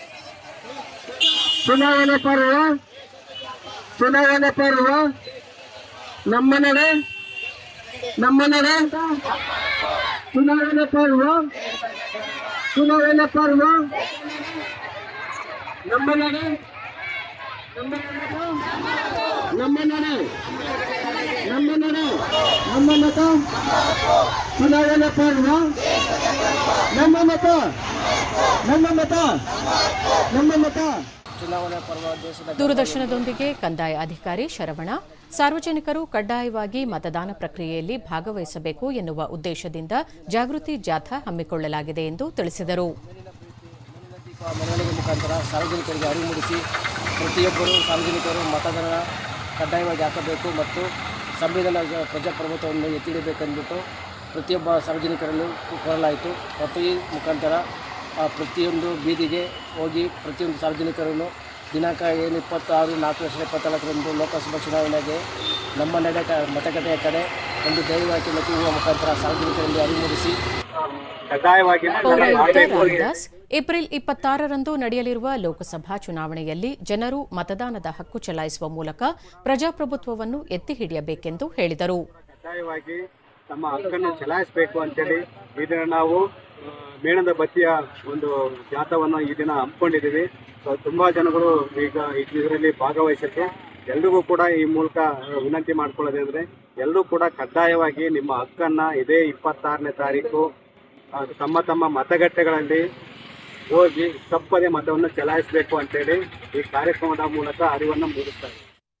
ಚುನಾವಣೆ ಪರ್ವ ಚುನಾವಣೆ ಪರ್ವ ನಮ್ಮ ನಡೆ ನಮ್ಮ ನಡೆ ಚುನಾವಣೆ ಪರ್ವ ಚುನಾವಣೆ ಪರ್ವ ನಮ್ಮ ನಡೆ ನಮ್ಮ ನಡೆ ನಮ್ಮ ನಡೆ ನಮ್ಮ ನಡೆ ನಮ್ಮ ಮತ ಚುನಾವಣೆ ಪರ್ವ ನಮ್ಮ ಮತ ನಮ್ಮ ಮತ ನಮ್ಮ ಮತ ಚುನಾವಣೆ ಪರ್ವ ದೇಶದ ದೂರದರ್ಶನದೊಂದಿಗೆ ಕಂದಾಯ ಅಧಿಕಾರಿ ಶರವಣ ಸಾರ್ವಜನಿಕರು ಕಡ್ಡಾಯವಾಗಿ ಮತದಾನ ಪ್ರಕ್ರಿಯೆಯಲ್ಲಿ ಭಾಗವಹಿಸಬೇಕು ಎನ್ನುವ ಉದ್ದೇಶದಿಂದ ಜಾಗೃತಿ ಜಾಥಾ ಹಮ್ಮಿಕೊಳ್ಳಲಾಗಿದೆ ಎಂದು ತಿಳಿಸಿದರು ಮೆರವಣಿಗೆ ಮುಖಾಂತರ ಸಾರ್ವಜನಿಕರಿಗೆ ಅರಿವು ಮೂಡಿಸಿ ಪ್ರತಿಯೊಬ್ಬರು ಸಾರ್ವಜನಿಕರು ಮತದಾನ ಕಡ್ಡಾಯವಾಗಿ ಹಾಕಬೇಕು ಮತ್ತು ಸಂವಿಧಾನ ಪ್ರಜಾಪ್ರಭುತ್ವವನ್ನು ಎತ್ತಿಡಬೇಕೆಂದ್ಬಿಟ್ಟು ಪ್ರತಿಯೊಬ್ಬ ಸಾರ್ವಜನಿಕರನ್ನು ಕೋರಲಾಯಿತು ಮತ್ತು ಈ ಮುಖಾಂತರ ಆ ಪ್ರತಿಯೊಂದು ಬೀದಿಗೆ ಹೋಗಿ ಪ್ರತಿಯೊಂದು ಸಾರ್ವಜನಿಕರನ್ನು ದಿನಾಂಕ ಏನು ಇಪ್ಪತ್ತಾರು ನಾಲ್ಕು ವರ್ಷದ ಇಪ್ಪತ್ನಾಲ್ಕರಂದು ಲೋಕಸಭಾ ಚುನಾವಣೆಗೆ ನಮ್ಮ ನಡೆ ಕ- ಮತಗಟ್ಟೆಯ ಕಡೆ ಒಂದು ದೈವವಾಕ್ಯವನ್ನು ಕೂಗುವ ಮುಖಾಂತರ ಸಾರ್ವಜನಿಕರಲ್ಲಿ ಅರಿವು ಮೂಡಿಸಿ ಕಡ್ಡಾಯವಾಗಿ ಪೌರಾಯುಕ್ತ ರಾಮದಾಸ್ ಏಪ್ರಿಲ್ ಇಪ್ಪತ್ತಾರರಂದು ನಡೆಯಲಿರುವ ಲೋಕಸಭಾ ಚುನಾವಣೆಯಲ್ಲಿ ಜನರು ಮತದಾನದ ಹಕ್ಕು ಚಲಾಯಿಸುವ ಮೂಲಕ ಪ್ರಜಾಪ್ರಭುತ್ವವನ್ನು ಎತ್ತಿ ಹಿಡಿಯಬೇಕೆಂದು ಹೇಳಿದರು ಕಡ್ಡಾಯವಾಗಿ ತಮ್ಮ ಹಕ್ಕನ್ನು ಚಲಾಯಿಸಬೇಕು ಅಂತೇಳಿ ಈ ದಿನ ನಾವು ಆ, ಮೇಣದ ಬತ್ತಿಯ ಒಂದು ಜಾಥವನ್ನು ಈ ದಿನ ಹಮ್ಮಿಕೊಂಡಿದ್ದೀವಿ ಸೊ ತುಂಬಾ ಜನಗಳು ಈಗ ಇದರಲ್ಲಿ ಭಾಗವಹಿಸಿದ್ದು ಎಲ್ರಿಗೂ ಕೂಡ ಈ ಮೂಲಕ ಆ, ವಿನಂತಿ ಮಾಡ್ಕೊಳ್ಳೋದಂದ್ರೆ ಎಲ್ಲರೂ ಕೂಡ ಕಡ್ಡಾಯವಾಗಿ ನಿಮ್ಮ ಹಕ್ಕನ್ನ ಇದೇ ಇಪ್ಪತ್ತಾರನೇ ತಾರೀಕು ಆ, ತಮ್ಮ ತಮ್ಮ ಮತಗಟ್ಟೆಗಳಲ್ಲಿ ಹೋಗಿ ತಪ್ಪದೆ ಮತವನ್ನು ಚಲಾಯಿಸಬೇಕು ಅಂತೇಳಿ ಈ ಕಾರ್ಯಕ್ರಮದ ಮೂಲಕ ಅರಿವನ್ನು ಮೂಡಿಸ್ತಾರೆ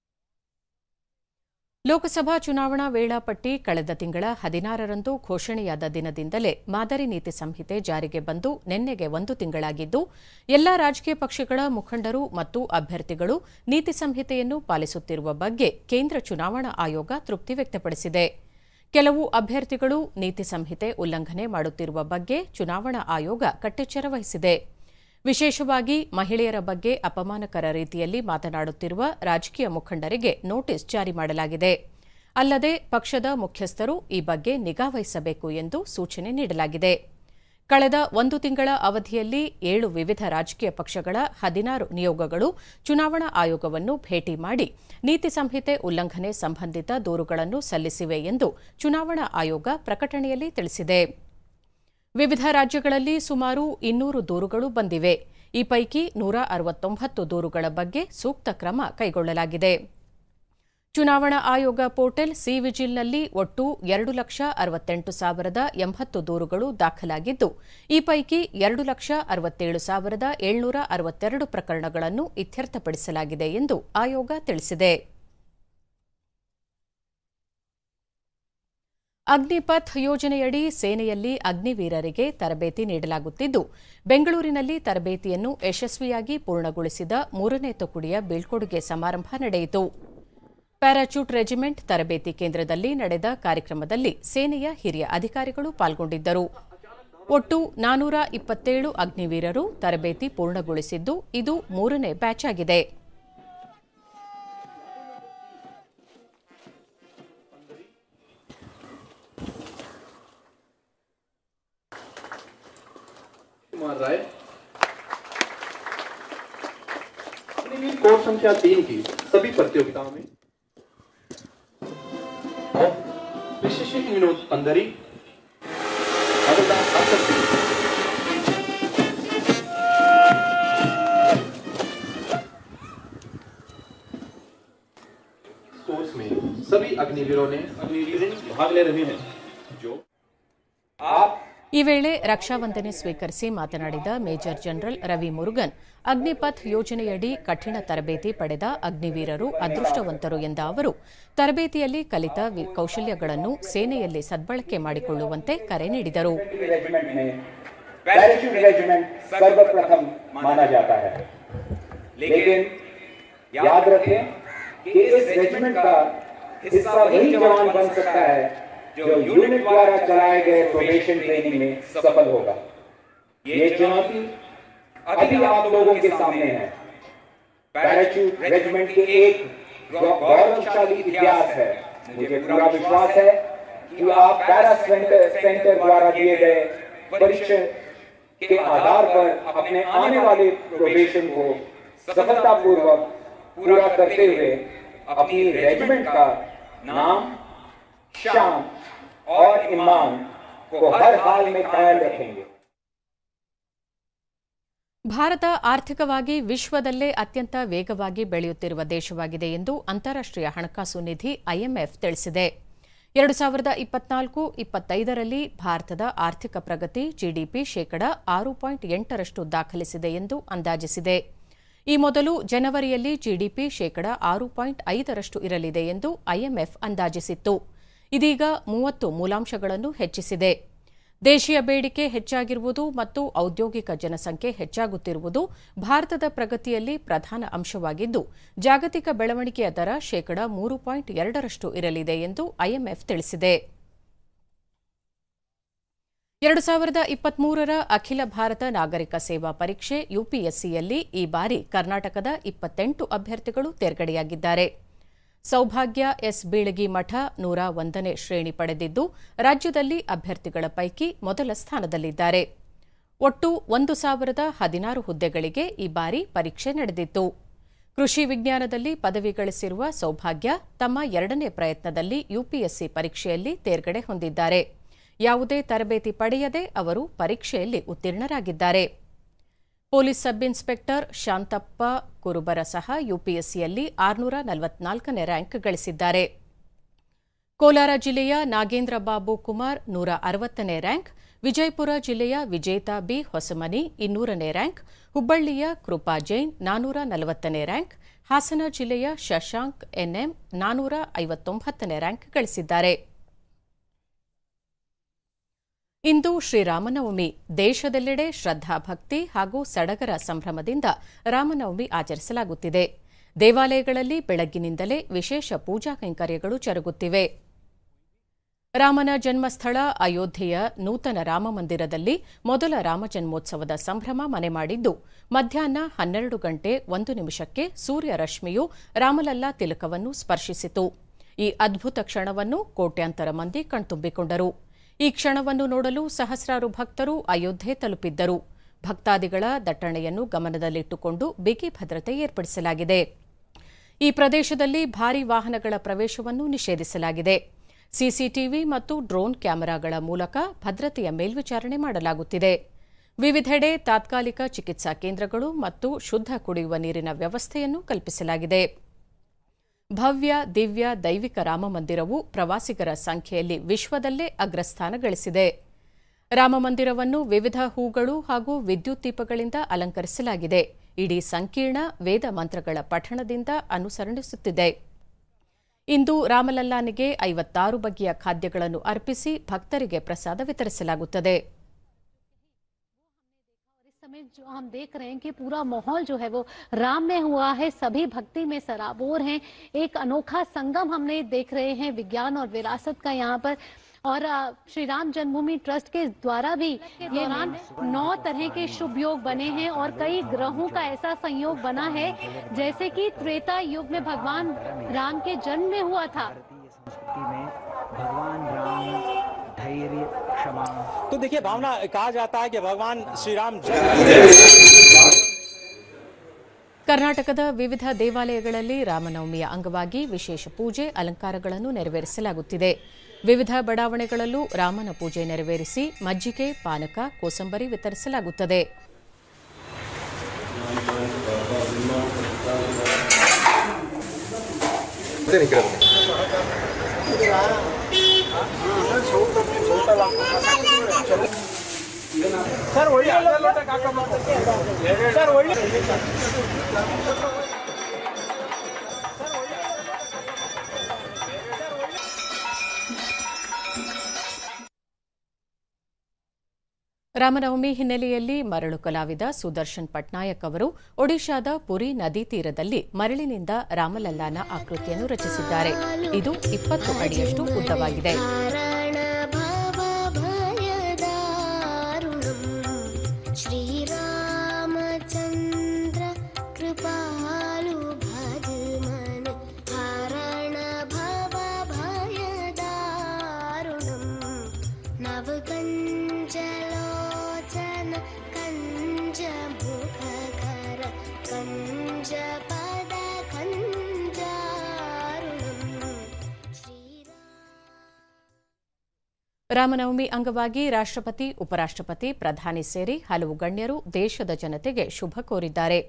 ಲೋಕಸಭಾ ಚುನಾವಣಾ ವೇಳಾಪಟ್ಟಿ ಕಳೆದ ತಿಂಗಳ ಹದಿನಾರರಂದು ಘೋಷಣೆಯಾದ ದಿನದಿಂದಲೇ ಮಾದರಿ ನೀತಿ ಸಂಹಿತೆ ಜಾರಿಗೆ ಬಂದು ನಿನ್ನೆಗೆ ಒಂದು ತಿಂಗಳಾಗಿದ್ದು ಎಲ್ಲಾ ರಾಜಕೀಯ ಪಕ್ಷಗಳ ಮುಖಂಡರು ಮತ್ತು ಅಭ್ಯರ್ಥಿಗಳು ನೀತಿ ಸಂಹಿತೆಯನ್ನು ಪಾಲಿಸುತ್ತಿರುವ ಬಗ್ಗೆ ಕೇಂದ್ರ ಚುನಾವಣಾ ಆಯೋಗ ತೃಪ್ತಿ ವ್ಯಕ್ತಪಡಿಸಿದೆ ಕೆಲವು ಅಭ್ಯರ್ಥಿಗಳು ನೀತಿ ಸಂಹಿತೆ ಉಲ್ಲಂಘನೆ ಮಾಡುತ್ತಿರುವ ಬಗ್ಗೆ ಚುನಾವಣಾ ಆಯೋಗ ಕಟ್ಟೆಚ್ಚರ ವಹಿಸಿದೆ ವಿಶೇಷವಾಗಿ ಮಹಿಳೆಯರ ಬಗ್ಗೆ ಅಪಮಾನಕರ ರೀತಿಯಲ್ಲಿ ಮಾತನಾಡುತ್ತಿರುವ ರಾಜಕೀಯ ಮುಖಂಡರಿಗೆ ನೋಟಿಸ್ ಜಾರಿ ಮಾಡಲಾಗಿದೆ ಅಲ್ಲದೆ ಪಕ್ಷದ ಮುಖ್ಯಸ್ಥರು ಈ ಬಗ್ಗೆ ನಿಗಾ ವಹಿಸಬೇಕು ಎಂದು ಸೂಚನೆ ನೀಡಲಾಗಿದೆ ಕಳೆದ ಒಂದು ತಿಂಗಳ ಅವಧಿಯಲ್ಲಿ ಏಳು ವಿವಿಧ ರಾಜಕೀಯ ಪಕ್ಷಗಳ ಹದಿನಾರು ನಿಯೋಗಗಳು ಚುನಾವಣಾ ಆಯೋಗವನ್ನು ಭೇಟಿ ಮಾಡಿ ನೀತಿ ಸಂಹಿತೆ ಉಲ್ಲಂಘನೆ ಸಂಬಂಧಿತ ದೂರುಗಳನ್ನು ಸಲ್ಲಿಸಿವೆ ಎಂದು ಚುನಾವಣಾ ಆಯೋಗ ಪ್ರಕಟಣೆಯಲ್ಲಿ ತಿಳಿಸಿದೆ ವಿವಿಧ ರಾಜ್ಯಗಳಲ್ಲಿ ಸುಮಾರು ಇನ್ನೂರು ದೂರುಗಳು ಬಂದಿವೆ ಈ ಪೈಕಿ ನೂರ ಅರವತ್ತೊಂಬತ್ತು ದೂರುಗಳ ಬಗ್ಗೆ ಸೂಕ್ತ ಕ್ರಮ ಕೈಗೊಳ್ಳಲಾಗಿದೆ ಚುನಾವಣಾ ಆಯೋಗ ಪೋರ್ಟಲ್ ಸಿ ವಿಜಿಲ್ನಲ್ಲಿ ಒಟ್ಟು ಎರಡು ಲಕ್ಷ ಅರವತ್ತೆಂಟು ಸಾವಿರದ ಎಂಬತ್ತು ದೂರುಗಳು ದಾಖಲಾಗಿದ್ದು ಈ ಪೈಕಿ ಎರಡು ಲಕ್ಷ ಅರವತ್ತೇಳು ಸಾವಿರದ ಏಳ್ನೂರ ಅರವತ್ತೆರಡು ಪ್ರಕರಣಗಳನ್ನು ಇತ್ಯರ್ಥಪಡಿಸಲಾಗಿದೆ ಎಂದು ಆಯೋಗ ತಿಳಿಸಿದೆ ಅಗ್ನಿಪಥ್ ಯೋಜನೆಯಡಿ ಸೇನೆಯಲ್ಲಿ ಅಗ್ನಿವೀರರಿಗೆ ತರಬೇತಿ ನೀಡಲಾಗುತ್ತಿದ್ದು ಬೆಂಗಳೂರಿನಲ್ಲಿ ತರಬೇತಿಯನ್ನು ಯಶಸ್ವಿಯಾಗಿ ಪೂರ್ಣಗೊಳಿಸಿದ ಮೂರನೇ ತುಕುಡಿಯ ಬೀಳ್ಕೊಡುಗೆ ಸಮಾರಂಭ ನಡೆಯಿತು ಪ್ಯಾರಾಚೂಟ್ ರೆಜಿಮೆಂಟ್ ತರಬೇತಿ ಕೇಂದ್ರದಲ್ಲಿ ನಡೆದ ಕಾರ್ಯಕ್ರಮದಲ್ಲಿ ಸೇನೆಯ ಹಿರಿಯ ಅಧಿಕಾರಿಗಳು ಪಾಲ್ಗೊಂಡಿದ್ದರು ಒಟ್ಟು ನಾನೂರ ಇಪ್ಪತ್ತೇಳು ಅಗ್ನಿವೀರರು ತರಬೇತಿ ಪೂರ್ಣಗೊಳಿಸಿದ್ದು ಇದು ಮೂರನೇ ಬ್ಯಾಚ್ ಆಗಿದೆ कुमार राय अग्निवीर कोर्स संख्या तीन की सभी प्रतियोगिताओं में और विशेषिक विनोद अंदरी हवलदार अक्षर सिंह कोर्स में सभी अग्निवीरों ने अग्निवीर भाग ले रहे हैं जो आप ಈ ವೇಳೆ ರಕ್ಷಾವಂದನೆ ಸ್ವೀಕರಿಸಿ ಮಾತನಾಡಿದ ಮೇಜರ್ ಜನರಲ್ ರವಿ ಮುರುಗನ್ ಅಗ್ನಿಪಥ್ ಯೋಜನೆಯಡಿ ಕಠಿಣ ತರಬೇತಿ ಪಡೆದ ಅಗ್ನಿವೀರರು ಅದೃಷ್ಟವಂತರು ಎಂದ ಅವರು ತರಬೇತಿಯಲ್ಲಿ ಕಲಿತ ವಿ- ಕೌಶಲ್ಯಗಳನ್ನು ಸೇನೆಯಲ್ಲಿ ಸದ್ಬಳಕೆ ಮಾಡಿಕೊಳ್ಳುವಂತೆ ಕರೆ ನೀಡಿದರು रेजिमेंट में पैराशूट रेजिमेंट सर्वप्रथम माना जाता है लेकिन याद रखें कि इस रेजिमेंट का हिस्सा वही जवान बन सकता है जो यूनिट द्वारा चलाए गए प्रोबेशन ट्रेनिंग में सफल होगा ये चुनौती अभी आप लोगों के सामने है पैराशूट रेजिमेंट के एक गौ- गौरवशाली इतिहास है मुझे पूरा विश्वास है कि आप पैरा सेंटर सेंटर द्वारा दिए गए परीक्षण के आधार पर अपने आने वाले प्रोबेशन को सफलतापूर्वक पूरा करते हुए अपनी रेजिमेंट का नाम शान और ईमान को हर हाल में कायम रखेंगे ಭಾರತ ಆರ್ಥಿಕವಾಗಿ ವಿಶ್ವದಲ್ಲೇ ಅತ್ಯಂತ ವೇಗವಾಗಿ ಬೆಳೆಯುತ್ತಿರುವ ದೇಶವಾಗಿದೆ ಎಂದು ಅಂತಾರಾಷ್ಟೀಯ ಹಣಕಾಸು ನಿಧಿ ಐಎಂಎಫ್ ತಿಳಿಸಿದೆ ಎರಡು ಸಾವಿರದ ಇಪ್ಪತ್ನಾಲ್ಕು ಇಪ್ಪತ್ತೈದರಲ್ಲಿ ಭಾರತದ ಆರ್ಥಿಕ ಪ್ರಗತಿ ಜಿಡಿಪಿ ಶೇಕಡ ಆರು ಪಾಯಿಂಟ್ ಎಂಟರಷ್ಟು ದಾಖಲಿಸಿದೆ ಎಂದು ಅಂದಾಜಿಸಿದೆ ಈ ಮೊದಲು ಜನವರಿಯಲ್ಲಿ ಜಿಡಿಪಿ ಶೇಕಡ ಆರು ಪಾಯಿಂಟ್ ಐದರಷ್ಟು ಇರಲಿದೆ ಎಂದು ಐಎಂಎಫ್ ಅಂದಾಜಿಸಿತ್ತು ಇದೀಗ ಮೂವತ್ತು ಮೂಲಾಂಶಗಳನ್ನು ಹೆಚ್ಚಿಸಿದೆ ದೇಶೀಯ ಬೇಡಿಕೆ ಹೆಚ್ಚಾಗಿರುವುದು ಮತ್ತು ಔದ್ಯೋಗಿಕ ಜನಸಂಖ್ಯೆ ಹೆಚ್ಚಾಗುತ್ತಿರುವುದು ಭಾರತದ ಪ್ರಗತಿಯಲ್ಲಿ ಪ್ರಧಾನ ಅಂಶವಾಗಿದ್ದು ಜಾಗತಿಕ ಬೆಳವಣಿಗೆಯ ದರ ಶೇಕಡ ಮೂರು ಪಾಯಿಂಟ್ ಎರಡರಷ್ಟು ಇರಲಿದೆ ಎಂದು ಐಎಂಎಫ್ ತಿಳಿಸಿದೆ ಎರಡು ಸಾವಿರದ ಇಪ್ಪತ್ಮೂರರ ಅಖಿಲ ಭಾರತ ನಾಗರಿಕ ಸೇವಾ ಪರೀಕ್ಷೆ ಯುಪಿಎಸ್ಸಿಯಲ್ಲಿ ಈ ಬಾರಿ ಕರ್ನಾಟಕದ ಇಪ್ಪತ್ತೆಂಟು ಅಭ್ಯರ್ಥಿಗಳು ತೇರ್ಗಡೆಯಾಗಿದ್ದಾರೆ ಸೌಭಾಗ್ಯ ಎಸ್ ಬೀಳಗಿ ಮಠ ನೂರ ಒಂದನೇ ಶ್ರೇಣಿ ಪಡೆದಿದ್ದು ರಾಜ್ಯದಲ್ಲಿ ಅಭ್ಯರ್ಥಿಗಳ ಪೈಕಿ ಮೊದಲ ಸ್ಥಾನದಲ್ಲಿದ್ದಾರೆ ಒಟ್ಟು ಒಂದು ಸಾವಿರದ ಹದಿನಾರು ಹುದ್ದೆಗಳಿಗೆ ಈ ಬಾರಿ ಪರೀಕ್ಷೆ ನಡೆದಿತ್ತು ಕೃಷಿ ವಿಜ್ಞಾನದಲ್ಲಿ ಪದವಿ ಗಳಿಸಿರುವ ಸೌಭಾಗ್ಯ ತಮ್ಮ ಎರಡನೇ ಪ್ರಯತ್ನದಲ್ಲಿ ಯುಪಿಎಸ್ಸಿ ಪರೀಕ್ಷೆಯಲ್ಲಿ ತೇರ್ಗಡೆ ಹೊಂದಿದ್ದಾರೆ ಯಾವುದೇ ತರಬೇತಿ ಪಡೆಯದೆ ಅವರು ಪರೀಕ್ಷೆಯಲ್ಲಿ ಉತ್ತೀರ್ಣರಾಗಿದ್ದಾರೆ police sub inspector Shantappa Kurubara ಸಹ ಯುಪಿಎಸ್ಸಿಯಲ್ಲಿ ಆರುನೂರ ನಲವತ್ನಾಲ್ಕನೇ ರ್ಯಾಂಕ್ ಗಳಿಸಿದ್ದಾರೆ ಕೋಲಾರ ಜಿಲ್ಲೆಯ ನಾಗೇಂದ್ರ ಬಾಬು ಕುಮಾರ್ ನೂರ ಅರವತ್ತನೇ ರ್ಯಾಂಕ್ ವಿಜಯಪುರ ಜಿಲ್ಲೆಯ ವಿಜೇತಾ ಬಿ ಹೊಸಮನಿ ಇನ್ನೂರನೇ ರ್ಯಾಂಕ್ ಹುಬ್ಬಳ್ಳಿಯ ಕೃಪಾ ಜೈನ್ ನಾನೂರ ನಲವತ್ತನೇ ರ್ಯಾಂಕ್ ಹಾಸನ ಜಿಲ್ಲೆಯ ಶಶಾಂಕ್ ಎನ್ಎಂ ನಾನೂರ ಐವತ್ತೊಂಬತ್ತನೇ ರ್ಯಾಂಕ್ ಗಳಿಸಿದ್ದಾರೆ ಇಂದು ಶ್ರೀರಾಮನವಮಿ ದೇಶದೆಲ್ಲೆಡೆ ಶ್ರದ್ಧಾಭಕ್ತಿ ಹಾಗೂ ಸಡಗರ ಸಂಭ್ರಮದಿಂದ ರಾಮನವಮಿ ಆಚರಿಸಲಾಗುತ್ತಿದೆ ದೇವಾಲಯಗಳಲ್ಲಿ ಬೆಳಗ್ಗಿನಿಂದಲೇ ವಿಶೇಷ ಪೂಜಾ ಕೈಂಕರ್ಯಗಳು ಜರುಗುತ್ತಿವೆ ರಾಮನ ಜನ್ಮಸ್ಥಳ ಅಯೋಧ್ಯೆಯ ನೂತನ ರಾಮಮಂದಿರದಲ್ಲಿ ಮೊದಲ ರಾಮಜನ್ಮೋತ್ಸವದ ಸಂಭ್ರಮ ಮನೆ ಮಾಡಿದ್ದು ಮಧ್ಯಾಹ್ನ ಹನ್ನೆರಡು ಗಂಟೆ ಒಂದು ನಿಮಿಷಕ್ಕೆ ಸೂರ್ಯ ರಶ್ಮಿಯು ರಾಮಲಲ್ಲಾ ತಿಲಕವನ್ನು ಸ್ಪರ್ಶಿಸಿತು ಈ ಅದ್ಭುತ ಕ್ಷಣವನ್ನು ಕೋಟ್ಯಾಂತರ ಮಂದಿ ಕಣ್ತುಂಬಿಕೊಂಡರು ಈ ಕ್ಷಣವನ್ನು ನೋಡಲು ಸಹಸ್ರಾರು ಭಕ್ತರು ಅಯೋಧ್ಯೆ ತಲುಪಿದ್ದರು ಭಕ್ತಾದಿಗಳ ದಟ್ಟಣೆಯನ್ನು ಗಮನದಲ್ಲಿಟ್ಟುಕೊಂಡು ಬಿಗಿ ಭದ್ರತೆ ಏರ್ಪಡಿಸಲಾಗಿದೆ ಈ ಪ್ರದೇಶದಲ್ಲಿ ಭಾರೀ ವಾಹನಗಳ ಪ್ರವೇಶವನ್ನು ನಿಷೇಧಿಸಲಾಗಿದೆ ಸಿಸಿಟಿವಿ ಮತ್ತು ಡ್ರೋನ್ ಕ್ಯಾಮೆರಾಗಳ ಮೂಲಕ ಭದ್ರತೆಯ ಮೇಲ್ವಿಚಾರಣೆ ಮಾಡಲಾಗುತ್ತಿದೆ ವಿವಿಧೆಡೆ ತಾತ್ಕಾಲಿಕ ಚಿಕಿತ್ಸಾ ಕೇಂದ್ರಗಳು ಮತ್ತು ಶುದ್ಧ ಕುಡಿಯುವ ನೀರಿನ ವ್ಯವಸ್ಥೆಯನ್ನು ಕಲ್ಪಿಸಲಾಗಿದೆ ಭವ್ಯ ದಿವ್ಯ ದೈವಿಕ ರಾಮಮಂದಿರವು ಪ್ರವಾಸಿಗರ ಸಂಖ್ಯೆಯಲ್ಲಿ ವಿಶ್ವದಲ್ಲೇ ಅಗ್ರಸ್ಥಾನ ಗಳಿಸಿದೆ ರಾಮಮಂದಿರವನ್ನು ವಿವಿಧ ಹೂಗಳು ಹಾಗೂ ವಿದ್ಯುತ್ ದೀಪಗಳಿಂದ ಅಲಂಕರಿಸಲಾಗಿದೆ ಇಡೀ ಸಂಕೀರ್ಣ ವೇದ ಮಂತ್ರಗಳ ಪಠಣದಿಂದ ಅನುಸರಣಿಸುತ್ತಿದೆ ಇಂದು ರಾಮಲಲ್ಲಾನಿಗೆ ಐವತ್ತಾರು ಬಗೆಯ ಖಾದ್ಯಗಳನ್ನು ಅರ್ಪಿಸಿ ಭಕ್ತರಿಗೆ ಪ್ರಸಾದ ವಿತರಿಸಲಾಗುತ್ತದೆ समय जो हम देख रहे हैं कि पूरा माहौल जो है वो राम में हुआ है सभी भक्ति में सराबोर हैं एक अनोखा संगम हमने देख रहे हैं विज्ञान और विरासत का यहाँ पर और अ, श्री राम जन्मभूमि ट्रस्ट के द्वारा भी ये दौरान नौ तरह के शुभ योग बने हैं और कई ग्रहों का ऐसा संयोग बना है जैसे कि त्रेता युग में भगवान राम के जन्म में हुआ था भगवान राम धैर्य क्षमा तो देखिए भावना कहा जाता है कि भगवान श्री राम ಕರ್ನಾಟಕದ ವಿವಿಧ ದೇವಾಲಯಗಳಲ್ಲಿ ರಾಮನವಮಿಯ ಅಂಗವಾಗಿ ವಿಶೇಷ ಪೂಜೆ ಅಲಂಕಾರಗಳನ್ನು ನೆರವೇರಿಸಲಾಗುತ್ತಿದೆ ವಿವಿಧ ಬಡಾವಣೆಗಳಲ್ಲೂ ರಾಮನ ಪೂಜೆ ನೆರವೇರಿಸಿ ಮಜ್ಜಿಗೆ ಪಾನಕ ಕೋಸಂಬರಿ ವಿತರಿಸಲಾಗುತ್ತದೆ ಸರ್ ಒಳ್ಳೆ ಸರ್ ಒಳ್ಳೆ ರಾಮನವಮಿ ಹಿನ್ನೆಲೆಯಲ್ಲಿ ಮರಳು ಕಲಾವಿದ ಸುದರ್ಶನ್ ಪಟ್ನಾಯಕ್ ಅವರು ಒಡಿಶಾದ ಪುರಿ ನದಿ ತೀರದಲ್ಲಿ ಮರಳಿನಿಂದ ರಾಮಲಲ್ಲಾನ ಆಕೃತಿಯನ್ನು ರಚಿಸಿದ್ದಾರೆ ಇದು ಇಪ್ಪತ್ತು ಅಡಿಯಷ್ಟು ಉದ್ದವಾಗಿದೆ श्रीरामचन्द्र कृपालु भजमन हरण भव भयदारुणम् नवकञ्जलोचन कञ्जमुखकर कञ्जपद कञ्जारुणम् ರಾಮನವಮಿ ಅಂಗವಾಗಿ ರಾಷ್ಟ್ರಪತಿ ಉಪರಾಷ್ಟ್ರಪತಿ ಪ್ರಧಾನಿ ಸೇರಿ ಹಲವು ಗಣ್ಯರು ದೇಶದ ಜನತೆಗೆ ಶುಭ ಕೋರಿದ್ದಾರೆ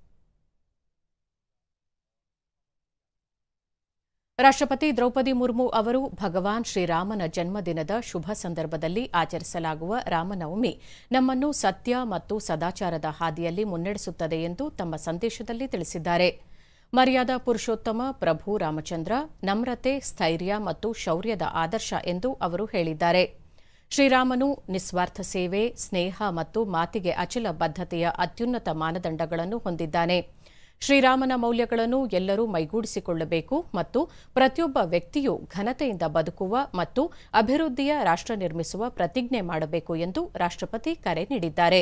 ರಾಷ್ಟ್ರಪತಿ ದ್ರೌಪದಿ ಮುರ್ಮು ಅವರು ಭಗವಾನ್ ಶ್ರೀರಾಮನ ಜನ್ಮದಿನದ ಶುಭ ಸಂದರ್ಭದಲ್ಲಿ ಆಚರಿಸಲಾಗುವ ರಾಮನವಮಿ ನಮ್ಮನ್ನು ಸತ್ಯ ಮತ್ತು ಸದಾಚಾರದ ಹಾದಿಯಲ್ಲಿ ಮುನ್ನಡೆಸುತ್ತದೆ ಎಂದು ತಮ್ಮ ಸಂದೇಶದಲ್ಲಿ ತಿಳಿಸಿದ್ದಾರೆ ಮರ್ಯಾದಾ ಪುರುಷೋತ್ತಮ ಪ್ರಭು ರಾಮಚಂದ್ರ ನಮ್ರತೆ ಸ್ಥೈರ್ಯ ಮತ್ತು ಶೌರ್ಯದ ಆದರ್ಶ ಎಂದು ಅವರು ಹೇಳಿದ್ದಾರೆ ಶ್ರೀರಾಮನು ನಿಸ್ವಾರ್ಥ ಸೇವೆ ಸ್ನೇಹ ಮತ್ತು ಮಾತಿಗೆ ಅಚಲ ಬದ್ಧತೆಯ ಅತ್ಯುನ್ನತ ಮಾನದಂಡಗಳನ್ನು ಹೊಂದಿದ್ದಾನೆ ಶ್ರೀರಾಮನ ಮೌಲ್ಯಗಳನ್ನು ಎಲ್ಲರೂ ಮೈಗೂಡಿಸಿಕೊಳ್ಳಬೇಕು ಮತ್ತು ಪ್ರತಿಯೊಬ್ಬ ವ್ಯಕ್ತಿಯು ಘನತೆಯಿಂದ ಬದುಕುವ ಮತ್ತು ಅಭಿವೃದ್ಧಿಯ ರಾಷ್ಟ್ರ ನಿರ್ಮಿಸುವ ಪ್ರತಿಜ್ಞೆ ಮಾಡಬೇಕು ಎಂದು ರಾಷ್ಟ್ರಪತಿ ಕರೆ ನೀಡಿದ್ದಾರೆ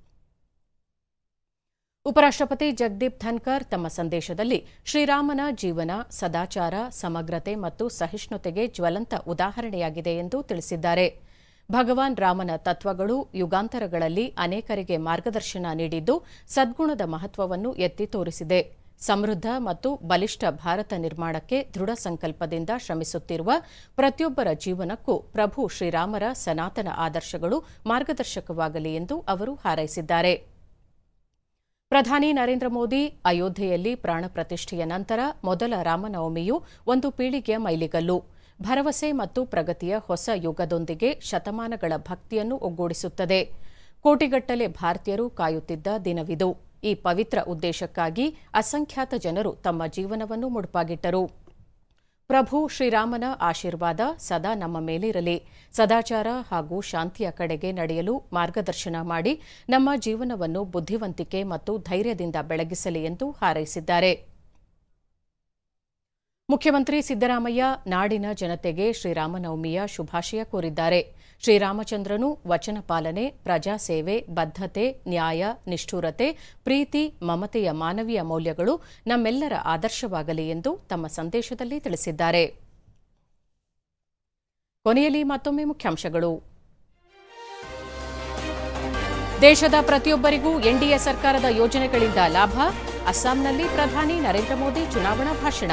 ಉಪರಾಷ್ಟ್ರಪತಿ ಜಗದೀಪ್ ಧನ್ಕರ್ ತಮ್ಮ ಸಂದೇಶದಲ್ಲಿ ಶ್ರೀರಾಮನ ಜೀವನ ಸದಾಚಾರ ಸಮಗ್ರತೆ ಮತ್ತು ಸಹಿಷ್ಣುತೆಗೆ ಜ್ವಲಂತ ಉದಾಹರಣೆಯಾಗಿದೆ ಎಂದು ತಿಳಿಸಿದ್ದಾರೆ ಭಗವಾನ್ ರಾಮನ ತತ್ವಗಳು ಯುಗಾಂತರಗಳಲ್ಲಿ ಅನೇಕರಿಗೆ ಮಾರ್ಗದರ್ಶನ ನೀಡಿದ್ದು ಸದ್ಗುಣದ ಮಹತ್ವವನ್ನು ಎತ್ತಿ ತೋರಿಸಿದೆ ಸಮೃದ್ಧ ಮತ್ತು ಬಲಿಷ್ಠ ಭಾರತ ನಿರ್ಮಾಣಕ್ಕೆ ದೃಢ ಸಂಕಲ್ಪದಿಂದ ಶ್ರಮಿಸುತ್ತಿರುವ ಪ್ರತಿಯೊಬ್ಬರ ಜೀವನಕ್ಕೂ ಪ್ರಭು ಶ್ರೀರಾಮರ ಸನಾತನ ಆದರ್ಶಗಳು ಮಾರ್ಗದರ್ಶಕವಾಗಲಿ ಎಂದು ಅವರು ಹಾರೈಸಿದ್ದಾರೆ ಪ್ರಧಾನಿ ನರೇಂದ್ರ ಮೋದಿ ಅಯೋಧ್ಯೆಯಲ್ಲಿ ಪ್ರಾಣ ಪ್ರತಿಷ್ಠೆಯ ನಂತರ ಮೊದಲ ರಾಮನವಮಿಯು ಒಂದು ಪೀಳಿಗೆಯ ಮೈಲಿಗಲ್ಲು ಭರವಸೆ ಮತ್ತು ಪ್ರಗತಿಯ ಹೊಸ ಯುಗದೊಂದಿಗೆ ಶತಮಾನಗಳ ಭಕ್ತಿಯನ್ನು ಒಗ್ಗೂಡಿಸುತ್ತದೆ ಕೋಟಿಗಟ್ಟಲೆ ಭಾರತೀಯರು ಕಾಯುತ್ತಿದ್ದ ದಿನವಿದು ಈ ಪವಿತ್ರ ಉದ್ದೇಶಕ್ಕಾಗಿ ಅಸಂಖ್ಯಾತ ಜನರು ತಮ್ಮ ಜೀವನವನ್ನು ಮುಡುಪಾಗಿಟ್ಟರು ಪ್ರಭು ಶ್ರೀರಾಮನ ಆಶೀರ್ವಾದ ಸದಾ ನಮ್ಮ ಮೇಲಿರಲಿ ಸದಾಚಾರ ಹಾಗೂ ಶಾಂತಿಯ ಕಡೆಗೆ ನಡೆಯಲು ಮಾರ್ಗದರ್ಶನ ಮಾಡಿ ನಮ್ಮ ಜೀವನವನ್ನು ಬುದ್ಧಿವಂತಿಕೆ ಮತ್ತು ಧೈರ್ಯದಿಂದ ಬೆಳಗಿಸಲಿ ಎಂದು ಹಾರೈಸಿದ್ದಾರೆ ಮುಖ್ಯಮಂತ್ರಿ ಸಿದ್ದರಾಮಯ್ಯ ನಾಡಿನ ಜನತೆಗೆ ಶ್ರೀರಾಮನವಮಿಯ ಶುಭಾಶಯ ಕೋರಿದ್ದಾರೆ ಶ್ರೀರಾಮಚಂದ್ರನು ವಚನ ಪಾಲನೆ ಪ್ರಜಾಸೇವೆ ಬದ್ಧತೆ ನ್ಯಾಯ ನಿಷ್ಠುರತೆ ಪ್ರೀತಿ ಮಮತೆಯ ಮಾನವೀಯ ಮೌಲ್ಯಗಳು ನಮ್ಮೆಲ್ಲರ ಆದರ್ಶವಾಗಲಿ ಎಂದು ತಮ್ಮ ಸಂದೇಶದಲ್ಲಿ ತಿಳಿಸಿದ್ದಾರೆ ಕೊನೆಯಲ್ಲಿ ಮತ್ತೊಮ್ಮೆ ಮುಖ್ಯಾಂಶಗಳು ದೇಶದ ಪ್ರತಿಯೊಬ್ಬರಿಗೂ ಎನ್ಡಿಎ ಸರ್ಕಾರದ ಯೋಜನೆಗಳಿಂದ ಲಾಭ ಅಸ್ಸಾಂನಲ್ಲಿ ಪ್ರಧಾನಿ ನರೇಂದ್ರ ಮೋದಿ ಚುನಾವಣಾ ಭಾಷಣ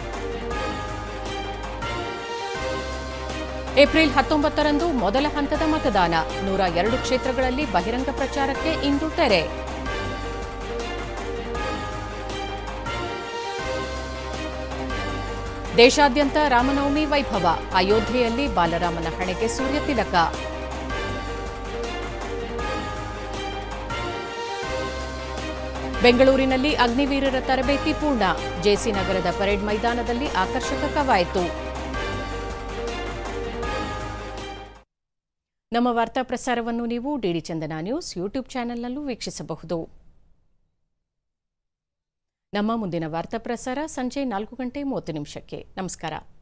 ಏಪ್ರಿಲ್ ಹತ್ತೊಂಬತ್ತರಂದು ಮೊದಲ ಹಂತದ ಮತದಾನ ನೂರ ಎರಡು ಕ್ಷೇತ್ರಗಳಲ್ಲಿ ಬಹಿರಂಗ ಪ್ರಚಾರಕ್ಕೆ ಇಂದು ತೆರೆ ದೇಶಾದ್ಯಂತ ರಾಮನವಮಿ ವೈಭವ ಅಯೋಧ್ಯೆಯಲ್ಲಿ ಬಾಲರಾಮನ ಹಣೆಗೆ ಸೂರ್ಯ ತಿಲಕ ಬೆಂಗಳೂರಿನಲ್ಲಿ ಅಗ್ನಿವೀರರ ತರಬೇತಿ ಪೂರ್ಣ ಜೆಸಿ ನಗರದ ಪರೇಡ್ ಮೈದಾನದಲ್ಲಿ ಆಕರ್ಷಕ ಕವಾಯತು ನಮ್ಮ ವಾರ್ತಾ ಪ್ರಸಾರವನ್ನು ನೀವು ಡಿಡಿ ಚಂದನ ನ್ಯೂಸ್ ಯೂಟ್ಯೂಬ್ ಚಾನೆಲ್ನಲ್ಲೂ ವೀಕ್ಷಿಸಬಹುದು ನಮ್ಮ ಮುಂದಿನ ವಾರ್ತಾ ಪ್ರಸಾರ ಸಂಜೆ ನಾಲ್ಕು ಗಂಟೆ ಮೂವತ್ತು ನಿಮಿಷಕ್ಕೆ ನಮಸ್ಕಾರ